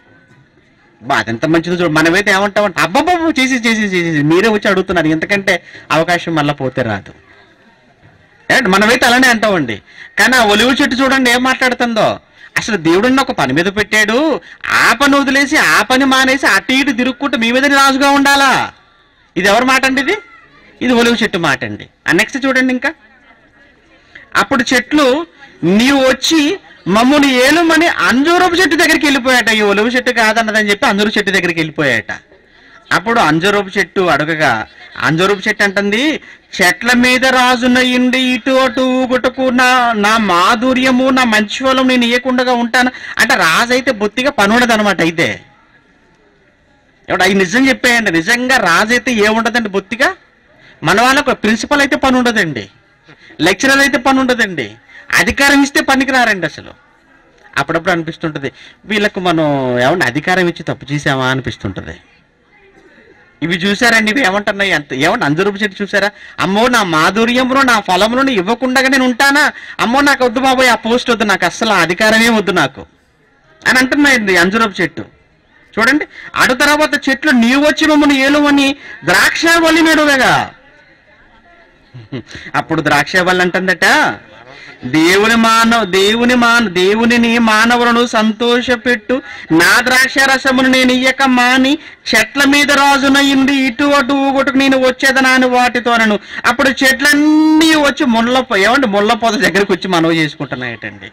బా అదెంత మంచిదో చూడు మనమైతే ఏమంటామంటే అబ్బబ్బబ్బ చేసి చేసి చేసి మీరే వచ్చి అడుగుతున్నారు ఎందుకంటే అవకాశం మళ్ళీ పోతే రాదు ఏంటి మనమైతే అలానే అంటామండి కానీ ఆ ఒలివ చెట్టు చూడండి ఏం మాట్లాడుతుందో అసలు దేవుడిని ఒక పని మీద పెట్టాడు ఆ పని వదిలేసి ఆ పని మానేసి అటు ఇటు తిరుక్కుంటూ మీ మీద రాజుగా ఉండాలా ఇది ఎవరి మాట అండి ఇది ఇది ఒలివ చెట్టు మాట అండి నెక్స్ట్ చూడండి ఇంకా అప్పుడు చెట్లు నీవు వచ్చి మమ్మల్ని ఏలుమని అంజూరపు చెట్టు దగ్గరికి వెళ్ళిపోయాట ఈ ఒలువు చెట్టు కాదన్నదని చెప్పి అంజూరు చెట్టు దగ్గరికి వెళ్ళిపోయాట అప్పుడు అంజూరపు చెట్టు అడగగా అంజూరపు చెట్టు అంటుంది చెట్ల మీద రాజునయ్యుండి ఇటు అటు ఊగుటకు నా నా మాధుర్యము నా మంచి ఫలం నేను ఇయ్యకుండా ఉంటాను అంటే రాజు అయితే బొత్తిగా పనుండదు అనమాట అయితే ఇప్పుడు అవి నిజం చెప్పేయండి నిజంగా రాజు అయితే ఏముండదండి బొత్తిగా మన వాళ్ళకు ప్రిన్సిపల్ అయితే పని ఉండదండి లెక్చరర్ అయితే పని ఉండదండి అధికారం ఇస్తే పనికి రారండి అసలు అప్పుడప్పుడు అనిపిస్తుంటది వీళ్ళకు మనం ఏమన్నా అధికారం ఇచ్చి తప్పు చేసామా అనిపిస్తుంటది ఇవి చూసారండి ఇవి ఏమంటున్నాయి అంత ఏమన్నా అందరూ చెట్టు చూసారా అమ్మో నా మాధుర్యంలో నా ఫలములను ఇవ్వకుండా నేను ఉంటానా అమ్మో నాకు వద్దు బాబోయ్ ఆ పోస్ట్ వద్దు నాకు అస్సలు ఆ అధికారమే వద్దు నాకు అని అంటున్నాయండి అంజురపు చెట్టు చూడండి అటు తర్వాత చెట్లు నీవు వచ్చి మమ్మల్ని ఏలువని ద్రాక్ష వల్లి నడువగా అప్పుడు ద్రాక్ష వల్లి అంటుందట దేవుని మానవ దేవుని మాన దేవునిని మానవులను సంతోషపెట్టు నా ద్రాక్ష రసమును నేను ఇయ్యక మాని చెట్ల మీద రాజునయ్యింది ఇటు అటు ఊగొట్టుకు నేను వచ్చేదనా అని వాటితోనను అప్పుడు చెట్లన్నీ వచ్చి ముళ్ళ పొ- ఏమండి ముళ్ళ పొద దగ్గరికి వచ్చి మనవి చేసుకుంటున్నాయటండి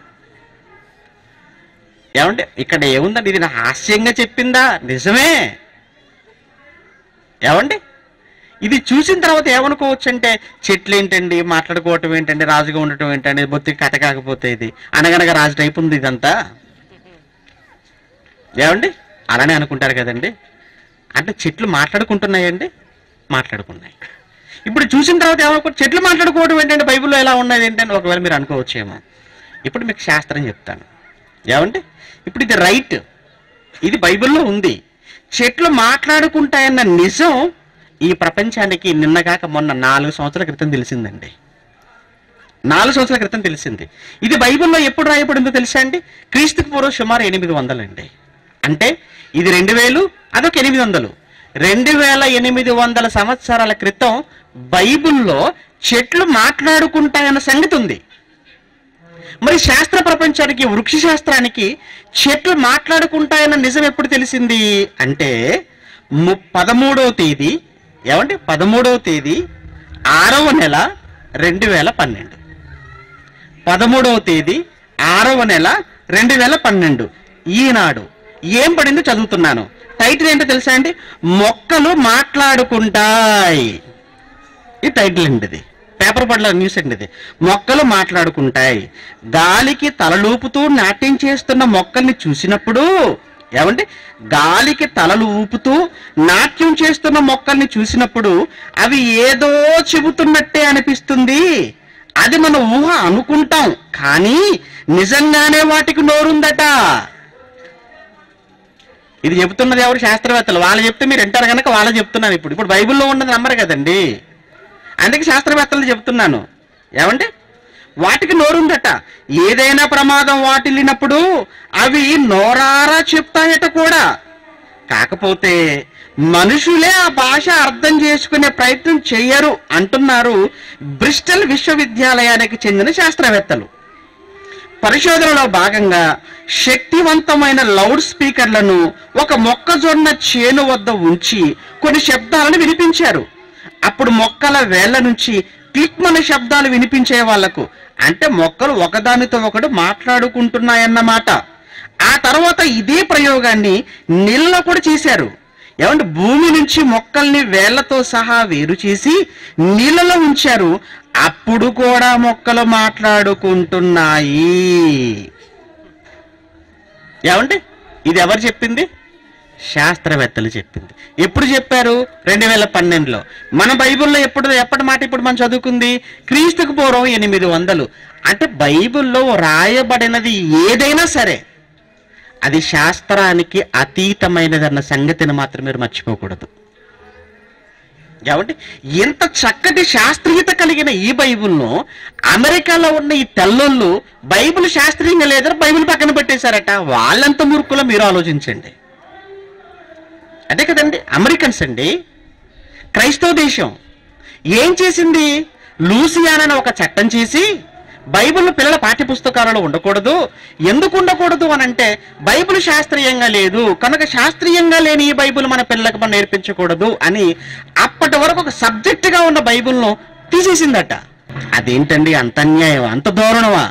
ఏమంటే ఇక్కడ ఏముందండి ఇది నా హాస్యంగా చెప్పిందా నిజమే ఏమండి ఇది చూసిన తర్వాత ఏమనుకోవచ్చు అంటే చెట్లు ఏంటండి మాట్లాడుకోవటం ఏంటండి రాజుగా ఉండటం ఏంటండి బొత్తికి కథ కాకపోతే ఇది అనగనగా రాజు టైప్ ఉంది ఇదంతా ఏమండి అలానే అనుకుంటారు కదండి అంటే చెట్లు మాట్లాడుకుంటున్నాయండి మాట్లాడుకున్నాయి ఇప్పుడు చూసిన తర్వాత ఏమనుకో చెట్లు మాట్లాడుకోవడం ఏంటంటే బైబిల్లో ఎలా ఉన్నది ఏంటంటే ఒకవేళ మీరు అనుకోవచ్చేమో ఇప్పుడు మీకు శాస్త్రం చెప్తాను ఏమండి ఇప్పుడు ఇది రైట్ ఇది బైబిల్లో ఉంది చెట్లు మాట్లాడుకుంటాయన్న నిజం ఈ ప్రపంచానికి నిన్నగాక మొన్న నాలుగు సంవత్సరాల క్రితం తెలిసిందండి నాలుగు సంవత్సరాల క్రితం తెలిసింది ఇది బైబిల్లో ఎప్పుడు రాయబడిందో తెలుసా అండి క్రీస్తుకు పూర్వం సుమారు ఎనిమిది వందలండి అంటే ఇది రెండు వేలు అదొక ఎనిమిది వందలు రెండు వేల ఎనిమిది వందల సంవత్సరాల క్రితం బైబిల్లో చెట్లు మాట్లాడుకుంటాయన్న సంగతి ఉంది మరి శాస్త్ర ప్రపంచానికి వృక్ష శాస్త్రానికి చెట్లు మాట్లాడుకుంటాయన్న నిజం ఎప్పుడు తెలిసింది అంటే ము పదమూడవ తేదీ ఏమండి పదమూడవ తేదీ ఆరవ నెల రెండు వేల పన్నెండు పదమూడవ తేదీ ఆరవ నెల రెండు వేల పన్నెండు ఈనాడు ఏం పడిందో చదువుతున్నాను టైటిల్ ఏంటో తెలుసా అండి మొక్కలు మాట్లాడుకుంటాయి ఈ టైటిల్ అండి ఇది పేపర్ పట్ల న్యూస్ అండి ఇది మొక్కలు మాట్లాడుకుంటాయి గాలికి తలలూపుతూ నాట్యం చేస్తున్న మొక్కల్ని చూసినప్పుడు ఏమండి గాలికి తలలు ఊపుతూ నాట్యం చేస్తున్న మొక్కల్ని చూసినప్పుడు అవి ఏదో చెబుతున్నట్టే అనిపిస్తుంది అది మన ఊహ అనుకుంటాం కానీ నిజంగానే వాటికి నోరుందట ఇది చెబుతున్నది ఎవరు శాస్త్రవేత్తలు వాళ్ళు చెప్తే మీరు వింటారు కనుక వాళ్ళు చెప్తున్నాను ఇప్పుడు ఇప్పుడు బైబిల్లో ఉన్నది నమ్మరు కదండి అందుకే శాస్త్రవేత్తలు చెప్తున్నాను ఏమండి వాటికి నోరుందట ఏదైనా ప్రమాదం వాటిల్లినప్పుడు అవి నోరారా చెప్తాయట కూడా కాకపోతే మనుషులే ఆ భాష అర్థం చేసుకునే ప్రయత్నం చెయ్యరు అంటున్నారు బ్రిస్టల్ విశ్వవిద్యాలయానికి చెందిన శాస్త్రవేత్తలు పరిశోధనలో భాగంగా శక్తివంతమైన లౌడ్ స్పీకర్లను ఒక మొక్కజొన్న చేను వద్ద ఉంచి కొన్ని శబ్దాలను వినిపించారు అప్పుడు మొక్కల వేళ్ల నుంచి క్లిక్మన శబ్దాలు వినిపించే వాళ్లకు అంటే మొక్కలు ఒకదానితో ఒకటి మాట్లాడుకుంటున్నాయన్నమాట ఆ తర్వాత ఇదే ప్రయోగాన్ని నీళ్ళలో కూడా చేశారు ఏమంటే భూమి నుంచి మొక్కల్ని వేళ్లతో సహా వేరు చేసి నీళ్ళలో ఉంచారు అప్పుడు కూడా మొక్కలు మాట్లాడుకుంటున్నాయి ఏమండి ఇది ఎవరు చెప్పింది శాస్త్రవేత్తలు చెప్పింది ఎప్పుడు చెప్పారు రెండు వేల పన్నెండులో మన బైబిల్లో ఎప్పుడు ఎప్పటి మాట ఇప్పుడు మనం చదువుకుంది క్రీస్తుకు పూర్వం ఎనిమిది వందలు అంటే బైబిల్లో రాయబడినది ఏదైనా సరే అది శాస్త్రానికి అతీతమైనదన్న సంగతిని మాత్రం మీరు మర్చిపోకూడదు ఏమంటే ఎంత చక్కటి శాస్త్రీయత కలిగిన ఈ బైబిల్ను అమెరికాలో ఉన్న ఈ తెల్లోళ్ళు బైబిల్ శాస్త్రీయంగా లేదని బైబిల్ పక్కన పెట్టేశారట వాళ్ళంత మూర్ఖులో మీరు ఆలోచించండి అదే కదండి అమెరికన్స్ అండి క్రైస్తవ దేశం ఏం చేసింది లూసియాన్ అని ఒక చట్టం చేసి బైబిల్ పిల్లల పాఠ్య పుస్తకాలలో ఉండకూడదు ఎందుకు ఉండకూడదు అని అంటే బైబిల్ శాస్త్రీయంగా లేదు కనుక శాస్త్రీయంగా లేని ఈ బైబిల్ మన పిల్లలకు మనం నేర్పించకూడదు అని అప్పటి వరకు ఒక సబ్జెక్టుగా ఉన్న బైబిల్ను తీసేసిందట అదేంటండి అంత అన్యాయం అంత దారుణమా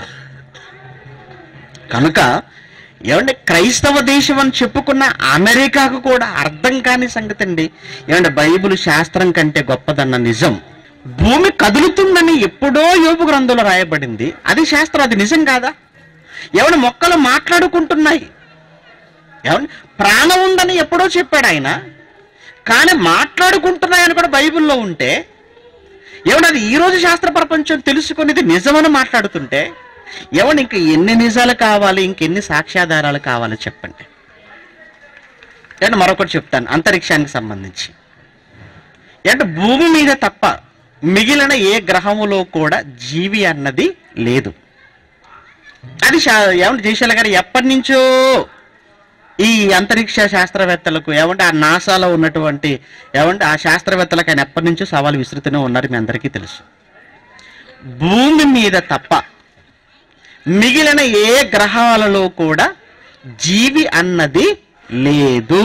కనుక ఏమంటే క్రైస్తవ దేశం అని చెప్పుకున్న అమెరికాకు కూడా అర్థం కాని సంగతి అండి ఏమంటే బైబిల్ శాస్త్రం కంటే గొప్పదన్న నిజం భూమి కదులుతుందని ఎప్పుడో యోపు గ్రంథంలో రాయబడింది అది శాస్త్రం అది నిజం కాదా ఏమంటే మొక్కలు మాట్లాడుకుంటున్నాయి ఏమండి ప్రాణం ఉందని ఎప్పుడో చెప్పాడు ఆయన కానీ మాట్లాడుకుంటున్నాయని కూడా బైబిల్లో ఉంటే ఏమన్నా అది ఈ రోజు శాస్త్ర ప్రపంచం తెలుసుకునేది నిజమని మాట్లాడుతుంటే ఏమన్నా ఇంక ఎన్ని నిజాలు కావాలి ఇంకెన్ని సాక్ష్యాధారాలు కావాలో చెప్పండి నేను మరొకటి చెప్తాను అంతరిక్షానికి సంబంధించి అంటే భూమి మీద తప్ప మిగిలిన ఏ గ్రహములో కూడా జీవి అన్నది లేదు అది శా- ఏమంటే జయశాల గారు ఎప్పటి నుంచో ఈ అంతరిక్ష శాస్త్రవేత్తలకు ఏమంటే ఆ నాసాలో ఉన్నటువంటి ఏమంటే ఆ శాస్త్రవేత్తలకు ఆయన ఎప్పటి నుంచో సవాలు విసురుతూనే ఉన్నారు మీ అందరికీ తెలుసు భూమి మీద తప్ప మిగిలిన ఏ గ్రహాలలో కూడా జీవి అన్నది లేదు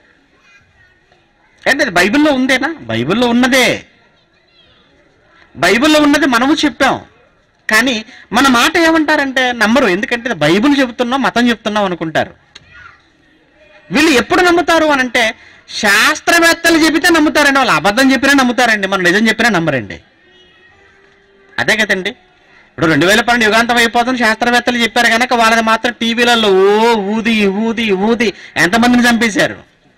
అంటే అది బైబిల్లో ఉందేనా బైబిల్లో ఉన్నదే బైబిల్లో ఉన్నది మనము చెప్పాం కానీ మన మాట ఏమంటారంటే నమ్మరు ఎందుకంటే ఇది బైబిల్ చెబుతున్నాం మతం చెప్తున్నాం అనుకుంటారు వీళ్ళు ఎప్పుడు నమ్ముతారు అని అంటే శాస్త్రవేత్తలు చెబితే నమ్ముతారండి వాళ్ళు అబద్ధం చెప్పినా నమ్ముతారండి మనం నిజం చెప్పినా నమ్మరండి అదే కదండి ఇప్పుడు రెండు వేల పన్నెండు యుగాంతం అయిపోతుంది శాస్త్రవేత్తలు చెప్పారు కనుక వాళ్ళని మాత్రం టీవీలలో ఓ ఊది ఊది ఊది ఎంతమందిని చంపేశారు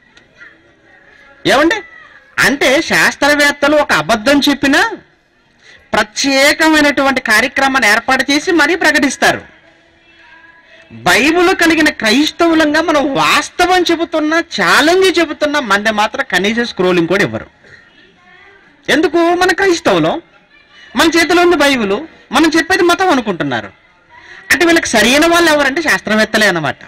ఏమండి అంటే శాస్త్రవేత్తలు ఒక అబద్ధం చెప్పినా ప్రత్యేకమైనటువంటి కార్యక్రమాన్ని ఏర్పాటు చేసి మరీ ప్రకటిస్తారు బైబిల్ కలిగిన క్రైస్తవులంగా మనం వాస్తవం చెబుతున్నా ఛాలెంజ్ చెబుతున్నా మంది మాత్రం కనీస స్క్రోలింగ్ కూడా ఇవ్వరు ఎందుకు మన క్రైస్తవులం మన చేతిలో ఉంది బైబిల్ మనం చెప్పేది మతం అనుకుంటున్నారు అంటే వీళ్ళకి సరైన వాళ్ళు ఎవరంటే శాస్త్రవేత్తలే అన్నమాట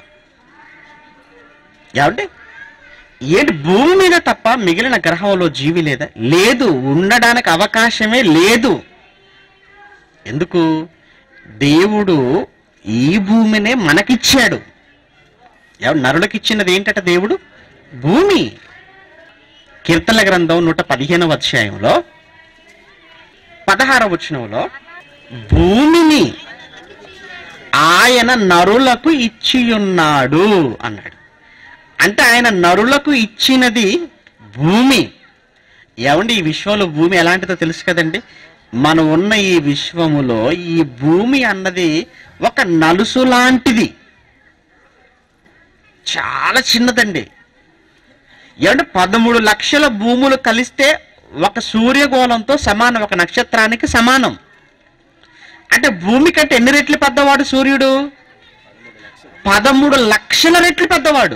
ఏమంటే ఏంటి భూమి మీద తప్ప మిగిలిన గ్రహంలో జీవి లేదా లేదు ఉండడానికి అవకాశమే లేదు ఎందుకు దేవుడు ఈ భూమినే మనకిచ్చాడు ఎవరు నరులకు ఇచ్చినది ఏంటట దేవుడు భూమి కీర్తన గ్రంథం నూట పదిహేనవ అధ్యాయంలో పదహారవ వచనంలో భూమిని ఆయన నరులకు ఇచ్చియున్నాడు అన్నాడు అంటే ఆయన నరులకు ఇచ్చినది భూమి ఏమండి ఈ విశ్వంలో భూమి ఎలాంటిదో తెలుసు కదండి మనం ఉన్న ఈ విశ్వములో ఈ భూమి అన్నది ఒక నలుసు లాంటిది చాలా చిన్నదండి ఏమంటే పదమూడు లక్షల భూములు కలిస్తే ఒక సూర్యగోళంతో సమానం ఒక నక్షత్రానికి సమానం అంటే భూమి కంటే ఎన్ని రెట్లు పెద్దవాడు సూర్యుడు పదమూడు లక్షల రెట్లు పెద్దవాడు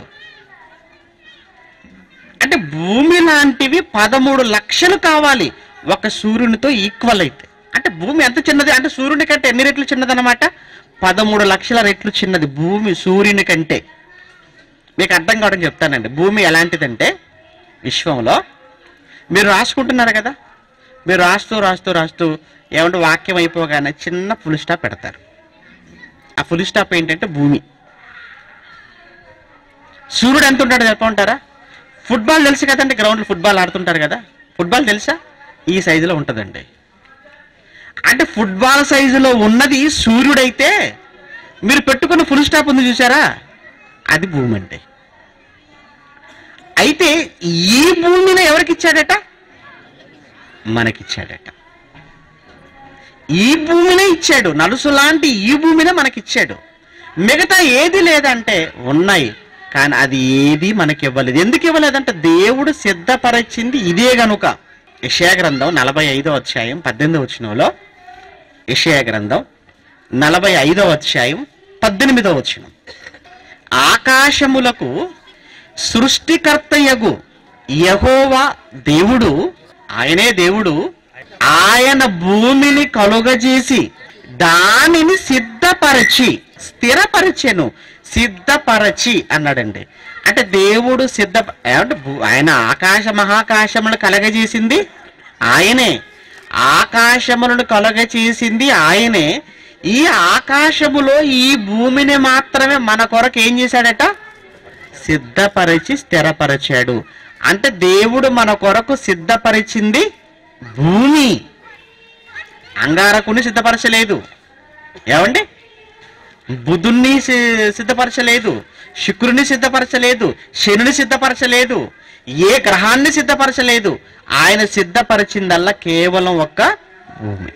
అంటే భూమి లాంటివి పదమూడు లక్షలు కావాలి ఒక సూర్యునితో ఈక్వల్ అయితే అంటే భూమి ఎంత చిన్నది అంటే సూర్యుని కంటే ఎన్ని రెట్లు చిన్నదన్నమాట పదమూడు లక్షల రెట్లు చిన్నది భూమి సూర్యుని కంటే మీకు అర్థం కావడం చెప్తానండి భూమి ఎలాంటిదంటే విశ్వంలో మీరు రాసుకుంటున్నారు కదా మీరు రాస్తూ రాస్తూ రాస్తూ ఏమంటే వాక్యం అయిపోగానే చిన్న ఫుల్ స్టాప్ పెడతారు ఆ ఫుల్ స్టాప్ ఏంటంటే భూమి సూర్యుడు ఎంత ఉంటాడో చెప్పమంటారా ఫుట్బాల్ తెలుసు కదండి గ్రౌండ్లో ఫుట్బాల్ ఆడుతుంటారు కదా ఫుట్బాల్ తెలుసా ఈ సైజులో ఉంటుందండి అంటే ఫుట్బాల్ సైజులో ఉన్నది సూర్యుడైతే మీరు పెట్టుకున్న ఫుల్ స్టాప్ ఉంది చూసారా అది భూమి అంటే అయితే ఈ భూమిని ఎవరికి ఇచ్చాడట మనకిచ్చాడట ఈ భూమినే ఇచ్చాడు నలుసు లాంటి ఈ భూమినే మనకిచ్చాడు మిగతా ఏది లేదంటే ఉన్నాయి కానీ అది ఏది మనకి ఇవ్వలేదు ఎందుకు ఇవ్వలేదంటే దేవుడు సిద్ధపరిచింది ఇదే గనుక యెషయా గ్రంథం నలభై ఐదో అధ్యాయం పద్దెనిమిదో వచనంలో యెషయా గ్రంథం నలభై ఐదో అధ్యాయం పద్దెనిమిదో వచనం ఆకాశములకు సృష్టికర్తయగు యహోవా దేవుడు ఆయనే దేవుడు ఆయన భూమిని కలుగజేసి దానిని సిద్ధపరచి స్థిరపరచెను సిద్ధపరచి అన్నాడండి అంటే దేవుడు సిద్ధ ఏమంటే భూ- ఆయన ఆకాశ మహాకాశములను కలగజేసింది ఆయనే ఆకాశములను కలగచేసింది ఆయనే ఈ ఆకాశములో ఈ భూమిని మాత్రమే మన కొరకు ఏం చేశాడట సిద్ధపరిచి స్థిరపరిచాడు అంటే దేవుడు మన కొరకు సిద్ధపరిచింది భూమి అంగారకుని సిద్ధపరచలేదు ఏమండి బుధుణ్ణి సి- సిద్ధపరచలేదు శుక్రుని సిద్ధపరచలేదు శనుని సిద్ధపరచలేదు ఏ గ్రహాన్ని సిద్ధపరచలేదు ఆయన సిద్ధపరిచిందల్లా కేవలం ఒక్క భూమి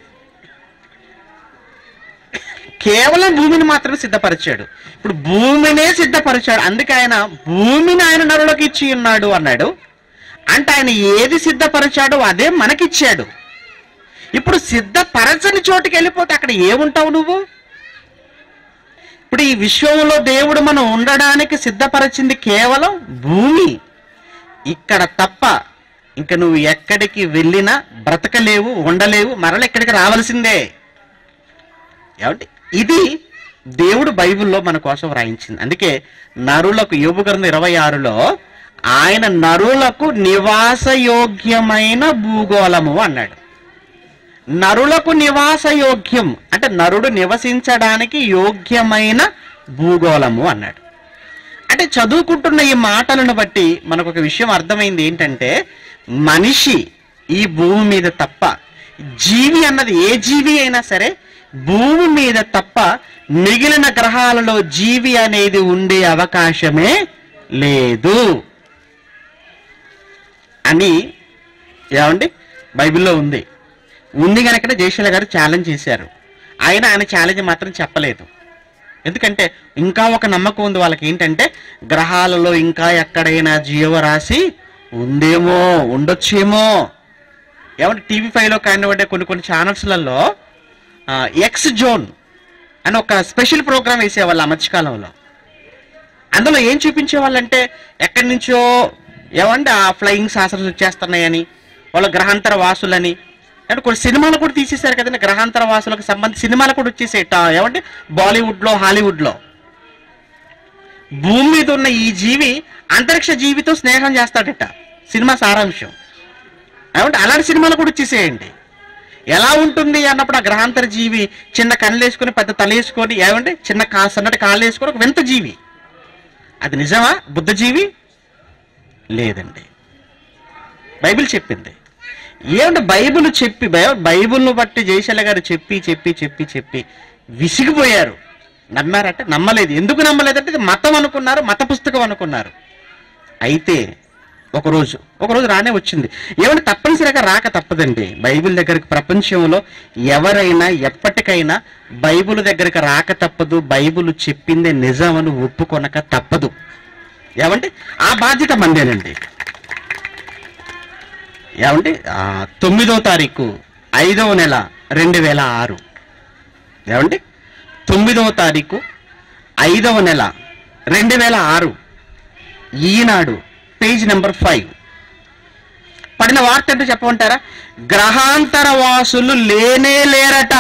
కేవలం భూమిని మాత్రమే సిద్ధపరిచాడు ఇప్పుడు భూమినే సిద్ధపరిచాడు అందుకే ఆయన భూమిని ఆయన నరులకు ఇచ్చి ఉన్నాడు అన్నాడు అంటే ఆయన ఏది సిద్ధపరిచాడో అదే మనకిచ్చాడు ఇప్పుడు సిద్ధపరచని చోటుకి వెళ్ళిపోతే అక్కడ ఏముంటావు నువ్వు ఇప్పుడు ఈ విశ్వంలో దేవుడు మనం ఉండడానికి సిద్ధపరిచింది కేవలం భూమి ఇక్కడ తప్ప ఇంకా నువ్వు ఎక్కడికి వెళ్ళినా బ్రతకలేవు ఉండలేవు మరల ఎక్కడికి రావాల్సిందే ఏమంటే ఇది దేవుడు బైబిల్లో మన కోసం వ్రాయించింది అందుకే నరులకు యోగు గ్రంథం ఇరవై ఆరులో ఆయన నరులకు నివాసయోగ్యమైన భూగోళము అన్నాడు నరులకు నివాసయోగ్యం అంటే నరుడు నివసించడానికి యోగ్యమైన భూగోళము అన్నాడు అంటే చదువుకుంటున్న ఈ మాటలను బట్టి మనకు ఒక విషయం అర్థమైంది ఏంటంటే మనిషి ఈ భూమి మీద తప్ప జీవి అన్నది ఏ జీవి అయినా సరే భూమి మీద తప్ప మిగిలిన గ్రహాలలో జీవి అనేది ఉండే అవకాశమే లేదు అని ఏమండి బైబిల్లో ఉంది ఉంది కనుక జయశీల గారు ఛాలెంజ్ చేశారు ఆయన ఆయన ఛాలెంజ్ మాత్రం చెప్పలేదు ఎందుకంటే ఇంకా ఒక నమ్మకం ఉంది వాళ్ళకి ఏంటంటే గ్రహాలలో ఇంకా ఎక్కడైనా జీవరాశి ఉందేమో ఉండొచ్చేమో ఏమంటే టీవీ ఫైవ్లో కానివ్వండి కొన్ని కొన్ని ఛానల్స్లలో ఎక్స్ జోన్ అని ఒక స్పెషల్ ప్రోగ్రామ్ వేసేవాళ్ళు ఆ మధ్యకాలంలో అందులో ఏం చూపించేవాళ్ళంటే ఎక్కడి నుంచో ఏమంటే ఆ ఫ్లయింగ్ సాసర్స్ వచ్చేస్తున్నాయని వాళ్ళ గ్రహాంతర వాసులని అంటే కొన్ని సినిమాలు కూడా తీసేశారు కదండి గ్రహాంతర వాసులకు సంబంధించి సినిమాలు కూడా వచ్చేసాయి టా- ఏమంటే బాలీవుడ్లో హాలీవుడ్లో భూమి మీద ఉన్న ఈ జీవి అంతరిక్ష జీవితో స్నేహం చేస్తాడట సినిమా సారాంశం ఏమంటే అలాంటి సినిమాలు కూడా వచ్చేసేయండి ఎలా ఉంటుంది అన్నప్పుడు ఆ గ్రహాంతర జీవి చిన్న కళ్ళు వేసుకొని పెద్ద తల వేసుకొని ఏమంటే చిన్న కా సన్నటి కాళ్ళు వేసుకొని ఒక వింత జీవి అది నిజమా బుద్ధ జీవి లేదండి బైబిల్ చెప్పింది ఏమంటే బైబిల్ చెప్పి బై- బైబిల్ను బట్టి జయశైల గారు చెప్పి చెప్పి చెప్పి చెప్పి విసిగిపోయారు నమ్మారంటే నమ్మలేదు ఎందుకు నమ్మలేదంటే ఇది మతం అనుకున్నారు మత పుస్తకం అనుకున్నారు అయితే ఒకరోజు ఒకరోజు రానే వచ్చింది ఏమంటే తప్పనిసరిగా రాక తప్పదండి బైబిల్ దగ్గరికి ప్రపంచంలో ఎవరైనా ఎప్పటికైనా బైబిల్ దగ్గరికి రాక తప్పదు బైబిల్ చెప్పిందే నిజమని ఒప్పుకొనక తప్పదు ఏమంటే ఆ బాధ్యత మందేనండి ఏమంటే ఆ, తొమ్మిదో తారీఖు ఐదవ నెల రెండు వేల ఆరు ఏమండి తొమ్మిదవ తారీఖు ఐదవ నెల రెండు వేల ఆరు ఈనాడు పేజ్ నెంబర్ ఫైవ్ పడిన వార్త ఏంటో చెప్పమంటారా గ్రహాంతర వాసులు లేనే లేరట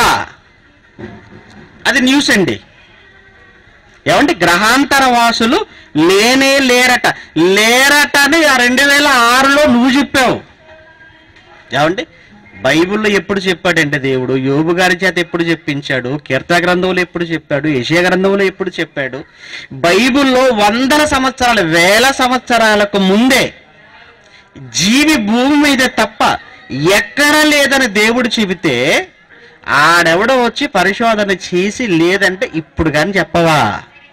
అది న్యూస్ అండి ఏమంటే గ్రహాంతర వాసులు లేనే లేరట లేరట అని ఆ రెండు వేల ఆరులో నువ్వు చెప్పావు ఏమండి బైబిల్లో ఎప్పుడు చెప్పాడంటే దేవుడు యోబు గారి చేత ఎప్పుడు చెప్పించాడు కీర్తన గ్రంథంలో ఎప్పుడు చెప్పాడు యెషయా గ్రంథంలో ఎప్పుడు చెప్పాడు బైబిల్లో వందల సంవత్సరాలు వేల సంవత్సరాలకు ముందే జీవి భూమి మీద తప్ప ఎక్కడ లేదని దేవుడు చెబితే ఆడెవడో వచ్చి పరిశోధన చేసి లేదంటే ఇప్పుడు కానీ చెప్పవా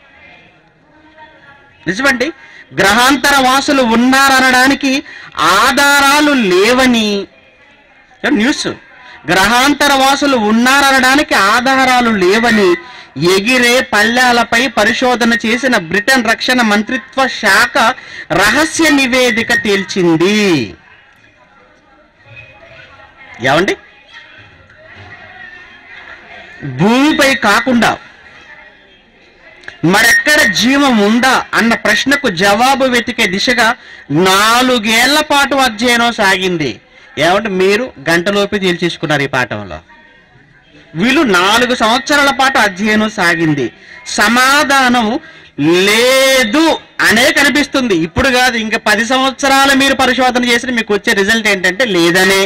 నిజమండి గ్రహాంతర వాసులు ఉన్నారనడానికి ఆధారాలు లేవని ఏ న్యూస్ గ్రహాంతర వాసులు ఉన్నారనడానికి ఆధారాలు లేవని ఎగిరే పళ్ళాలపై పరిశోధన చేసిన బ్రిటన్ రక్షణ మంత్రిత్వ శాఖ రహస్య నివేదిక తేల్చింది ఏమండి భూమిపై కాకుండా మరెక్కడ జీవం ఉందా అన్న ప్రశ్నకు జవాబు వెతికే దిశగా నాలుగేళ్ల పాటు అధ్యయనం సాగింది ఏమంటే మీరు గంటలోపే తేల్చేసుకున్నారు ఈ పాఠంలో వీళ్ళు నాలుగు సంవత్సరాల పాటు అధ్యయనం సాగింది సమాధానం లేదు అనే కనిపిస్తుంది ఇప్పుడు కాదు ఇంకా పది సంవత్సరాలు మీరు పరిశోధన చేసిన మీకు వచ్చే రిజల్ట్ ఏంటంటే లేదనే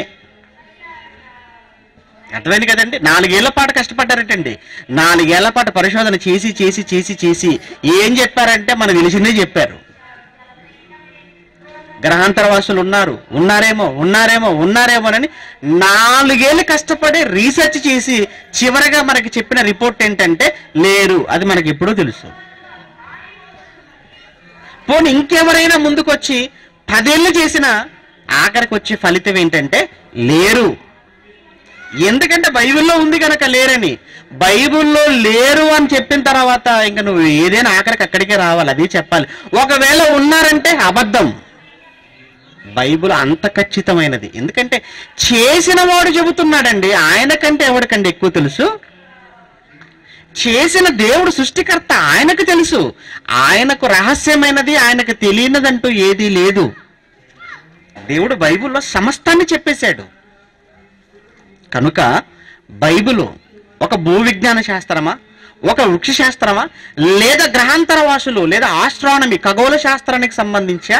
అర్థమైంది కదండి నాలుగేళ్ల పాటు కష్టపడ్డారటండి నాలుగేళ్ల పాటు పరిశోధన చేసి చేసి చేసి చేసి ఏం చెప్పారంటే మనం తెలిసిందే చెప్పారు గ్రహాంతర వాసులు ఉన్నారు ఉన్నారేమో ఉన్నారేమో ఉన్నారేమోనని నాలుగేళ్ళు కష్టపడి రీసెర్చ్ చేసి చివరిగా మనకి చెప్పిన రిపోర్ట్ ఏంటంటే లేరు అది మనకి ఎప్పుడూ తెలుసు పోనీ ఇంకెవరైనా ముందుకొచ్చి పదేళ్ళు చేసిన ఆఖరికి వచ్చే ఫలితం ఏంటంటే లేరు ఎందుకంటే బైబిల్లో ఉంది కనుక లేరని బైబిల్లో లేరు అని చెప్పిన తర్వాత ఇంకా నువ్వు ఏదైనా ఆఖరికి అక్కడికే రావాలి అది చెప్పాలి ఒకవేళ ఉన్నారంటే అబద్ధం బైబిల్ అంత ఖచ్చితమైనది ఎందుకంటే చేసిన వాడు చెబుతున్నాడండి ఆయన కంటే ఎవరికంటే ఎక్కువ తెలుసు చేసిన దేవుడు సృష్టికర్త ఆయనకు తెలుసు ఆయనకు రహస్యమైనది ఆయనకు తెలియనిదంటూ ఏదీ లేదు దేవుడు బైబిల్లో సమస్తాన్ని చెప్పేశాడు కనుక బైబిలు ఒక భూ విజ్ఞాన శాస్త్రమా ఒక వృక్ష శాస్త్రమా లేదా గ్రహాంతర వాసులు లేదా ఆస్ట్రానమీ ఖగోళ శాస్త్రానికి సంబంధించా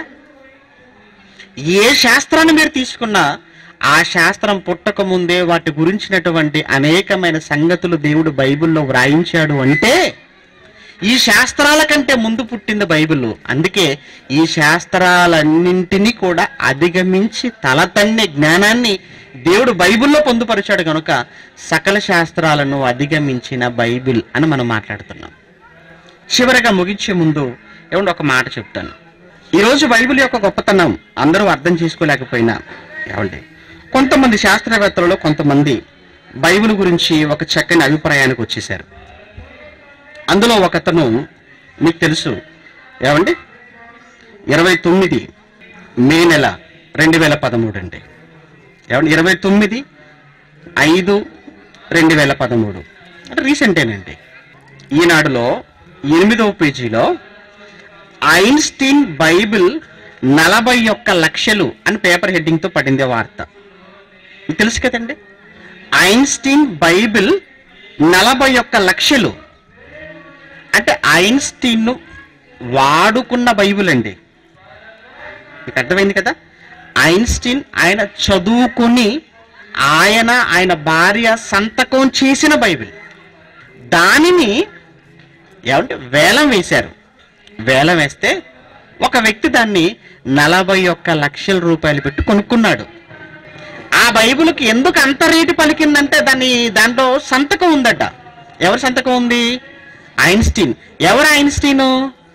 ఏ శాస్త్రాన్ని మీరు తీసుకున్నా ఆ శాస్త్రం పుట్టక ముందే వాటి గురించినటువంటి అనేకమైన సంగతులు దేవుడు బైబిల్లో వ్రాయించాడు అంటే ఈ శాస్త్రాల కంటే ముందు పుట్టింది బైబిల్ అందుకే ఈ శాస్త్రాలన్నింటినీ కూడా అధిగమించి తలతన్నే జ్ఞానాన్ని దేవుడు బైబిల్లో పొందుపరిచాడు కనుక సకల శాస్త్రాలను అధిగమించిన బైబిల్ అని మనం మాట్లాడుతున్నాం చివరగా ముగించే ముందు ఏమంటే ఒక మాట చెప్తాను ఈరోజు బైబిల్ యొక్క గొప్పతనం అందరూ అర్థం చేసుకోలేకపోయినా ఏమండి కొంతమంది శాస్త్రవేత్తలలో కొంతమంది బైబిల్ గురించి ఒక చక్కని అభిప్రాయానికి వచ్చేసారు అందులో ఒకతను మీకు తెలుసు ఏమండి ఇరవై తొమ్మిది మే నెల రెండు వేల పదమూడు అండి ఏమండి ఇరవై తొమ్మిది ఐదు రెండు వేల పదమూడు అంటే రీసెంటేనండి ఈనాడులో ఎనిమిదవ పేజీలో ఐన్స్టీన్ బైబిల్ నలభై ఒక్క లక్షలు అని పేపర్ హెడ్డింగ్తో పడింది ఆ వార్త మీకు తెలుసు కదండి ఐన్స్టీన్ బైబిల్ నలభై ఒక్క లక్షలు అంటే ఐన్స్టీన్ వాడుకున్న బైబిల్ అండి మీకు అర్థమైంది కదా ఐన్స్టీన్ ఆయన చదువుకుని ఆయన ఆయన భార్య సంతకం చేసిన బైబిల్ దానిని ఏమంటే వేలం వేశారు వేలం వేస్తే ఒక వ్యక్తి దాన్ని నలభై ఒక్క లక్షల రూపాయలు పెట్టి కొనుక్కున్నాడు ఆ బైబిల్కి ఎందుకు అంత రేటు పలికిందంటే దాని దాంట్లో సంతకం ఉందట ఎవరి సంతకం ఉంది ఐన్స్టీన్ ఎవరు ఐన్స్టీను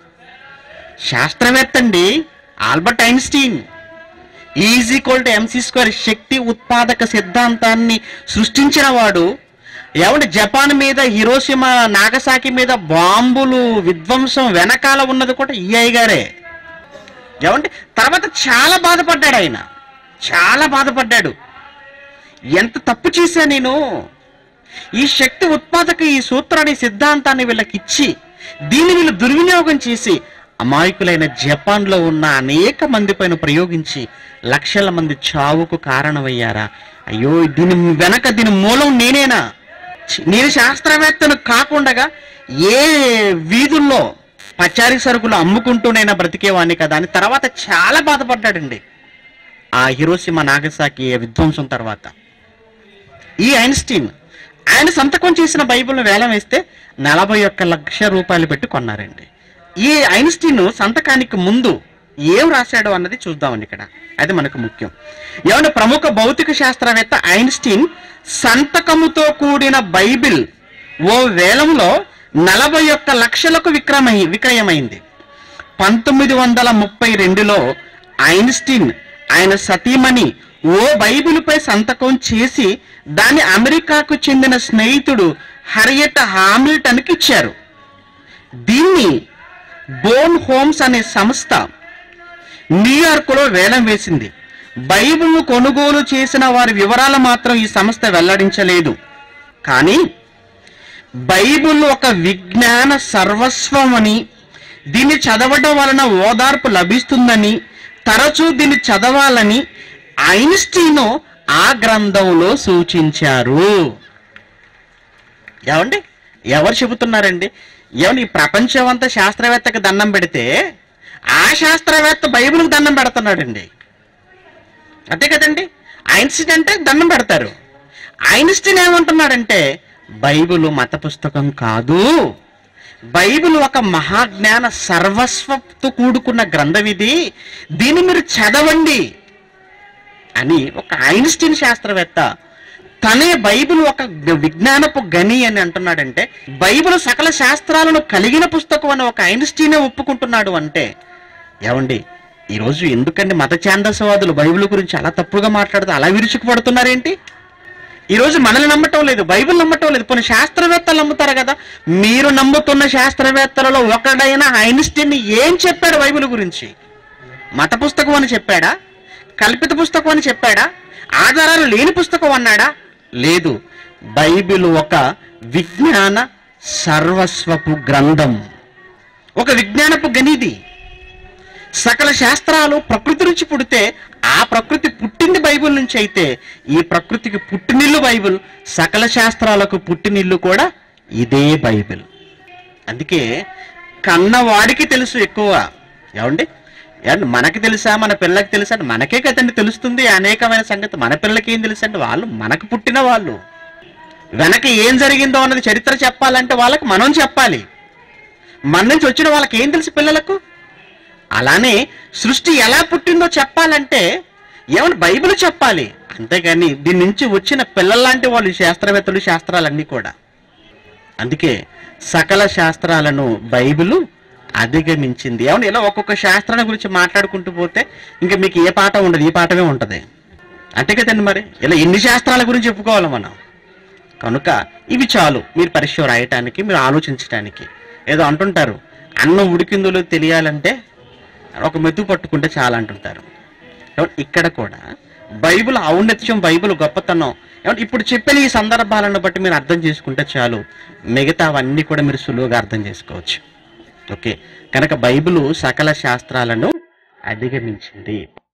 శాస్త్రవేత్త అండి Albert Einstein is equal to MC square శక్తి ఉత్పాదక సిద్ధాంతాన్ని సృష్టించిన వాడు ఏమంటే జపాన్ మీద హిరోషిమా నాగసాకి మీద బాంబులు విధ్వంసం వెనకాల ఉన్నది కూడా ఈఐ గారే ఏమంటే తర్వాత చాలా బాధపడ్డాడు ఆయన చాలా బాధపడ్డాడు ఎంత తప్పు చేశా నేను ఈ శక్తి ఉత్పాదక ఈ సూత్రాన్ని సిద్ధాంతాన్ని వీళ్ళకి ఇచ్చి దీన్ని వీళ్ళు దుర్వినియోగం చేసి అమాయకులైన జపాన్లో ఉన్న అనేక మంది పైన ప్రయోగించి లక్షల మంది చావుకు కారణమయ్యారా అయ్యో దీని వెనక దీని మూలం నేనేనా ఛీ, నేను శాస్త్రవేత్తను కాకుండా ఏ వీధుల్లో పచారీ సరుకులు అమ్ముకుంటూనైనా బ్రతికేవాడిని కదా అని తర్వాత చాలా బాధపడ్డాడండి ఆ హిరోషిమా నాగసాకి విధ్వంసం తర్వాత ఈ ఐన్స్టీన్ ఆయన సంతకం చేసిన బైబిల్ను వేలం వేస్తే నలభై ఒక్క లక్ష రూపాయలు పెట్టి కొన్నారండి ఈ ఐన్స్టీన్ సంతకానికి ముందు ఏం రాశాడు అన్నది చూద్దామండి ఇక్కడ అది మనకు ముఖ్యం ఏమంటే ప్రముఖ భౌతిక శాస్త్రవేత్త ఐన్స్టీన్ సంతకముతో కూడిన బైబిల్ ఓ వేలంలో నలభై ఒక్క లక్షలకు విక్రమై విక్రయమైంది పంతొమ్మిది వందల ముప్పై రెండులో ఐన్స్టీన్ ఆయన సతీమణి ఓ బైబిల్పై సంతకం చేసి దాన్ని అమెరికాకు చెందిన స్నేహితుడు హరియట్ హామిల్టన్కి ఇచ్చారు దీన్ని బోన్ హోమ్స్ అనే సంస్థ న్యూయార్క్లో వేలం వేసింది బైబిల్ను కొనుగోలు చేసిన వారి వివరాలు మాత్రం ఈ సంస్థ వెల్లడించలేదు కానీ బైబిల్ ఒక విజ్ఞాన సర్వస్వం అని దీన్ని చదవడం వలన ఓదార్పు లభిస్తుందని తరచూ దీన్ని చదవాలని ఐన్స్టీను ఆ గ్రంథంలో సూచించారు ఏమండి ఎవరు చెబుతున్నారండి ఏమండి ఈ ప్రపంచం అంతా శాస్త్రవేత్తకి దండం పెడితే ఆ శాస్త్రవేత్త బైబిల్కి దండం పెడుతున్నాడండి అంతే కదండి ఐన్స్టీన్ అంటే దండం పెడతారు ఐన్స్టీన్ ఏమంటున్నాడంటే బైబిల్ మత పుస్తకం కాదు బైబిల్ ఒక మహాజ్ఞాన సర్వస్వతో కూడుకున్న గ్రంథం ఇది దీన్ని మీరు చదవండి అని ఒక ఐన్స్టీన్ శాస్త్రవేత్త తనే బైబిల్ ఒక విజ్ఞానపు గని అని అంటున్నాడంటే బైబిల్ సకల శాస్త్రాలను కలిగిన పుస్తకం అని ఒక ఐన్స్టీనే ఒప్పుకుంటున్నాడు అంటే ఏమండి ఈరోజు ఎందుకండి మత ఛాందసవాదులు బైబిల్ గురించి అలా తప్పుగా మాట్లాడుతూ అలా విరుచుకుపడుతున్నారేంటి ఈరోజు మనల్ని నమ్మటం లేదు బైబిల్ నమ్మటం లేదు కొన్ని శాస్త్రవేత్తలు నమ్ముతారు కదా మీరు నమ్ముతున్న శాస్త్రవేత్తలలో ఒకడైన ఐన్స్టీన్ ఏం చెప్పాడు బైబిల్ గురించి మత పుస్తకం అని చెప్పాడా కల్పిత పుస్తకం అని చెప్పాడా ఆధారాలు లేని పుస్తకం అన్నాడా లేదు బైబిల్ ఒక విజ్ఞాన సర్వస్వపు గ్రంథం ఒక విజ్ఞానపు గనిది సకల శాస్త్రాలు ప్రకృతి నుంచి పుడితే ఆ ప్రకృతి పుట్టింది బైబిల్ నుంచి అయితే ఈ ప్రకృతికి పుట్టినిల్లు బైబిల్ సకల శాస్త్రాలకు పుట్టినిల్లు కూడా ఇదే బైబిల్ అందుకే కన్నవాడికి తెలుసు ఎక్కువ ఏమండి ఏమండి మనకి తెలుసా మన పిల్లకి తెలుసా అంటే మనకే కదండి తెలుస్తుంది అనేకమైన సంగతి మన పిల్లలకి ఏం తెలుసు అంటే వాళ్ళు మనకు పుట్టిన వాళ్ళు వెనక ఏం జరిగిందో అన్నది చరిత్ర చెప్పాలంటే వాళ్ళకి మనం చెప్పాలి మన నుంచి వచ్చిన వాళ్ళకి ఏం తెలుసు పిల్లలకు అలానే సృష్టి ఎలా పుట్టిందో చెప్పాలంటే ఏమన్నా బైబిల్ చెప్పాలి అంతేగాని దీని నుంచి వచ్చిన పిల్లల్లాంటి వాళ్ళు ఈ శాస్త్రవేత్తలు శాస్త్రాలన్నీ కూడా అందుకే సకల శాస్త్రాలను బైబిల్ అధిగమించింది ఏమన్నా ఇలా ఒక్కొక్క శాస్త్రాల గురించి మాట్లాడుకుంటూ పోతే ఇంకా మీకు ఏ పాఠం ఉండదు ఈ పాఠమే ఉంటుంది అంతే కదండి మరి ఇలా ఎన్ని శాస్త్రాల గురించి చెప్పుకోవాలి మనం కనుక ఇవి చాలు మీరు పరీక్ష రాయటానికి మీరు ఆలోచించడానికి ఏదో అంటుంటారు అన్నం ఉడికిందో లేదో తెలియాలంటే ఒక మెతు పట్టుకుంటే చాలా అంటుంటారు ఏమంటే ఇక్కడ కూడా బైబిల్ ఔన్నత్యం బైబిల్ గొప్పతనం ఏమంటే ఇప్పుడు చెప్పిన ఈ సందర్భాలను బట్టి మీరు అర్థం చేసుకుంటే చాలు మిగతావన్నీ కూడా మీరు సులువుగా అర్థం చేసుకోవచ్చు ఓకే కనుక బైబిల్ సకల శాస్త్రాలను అధిగమించింది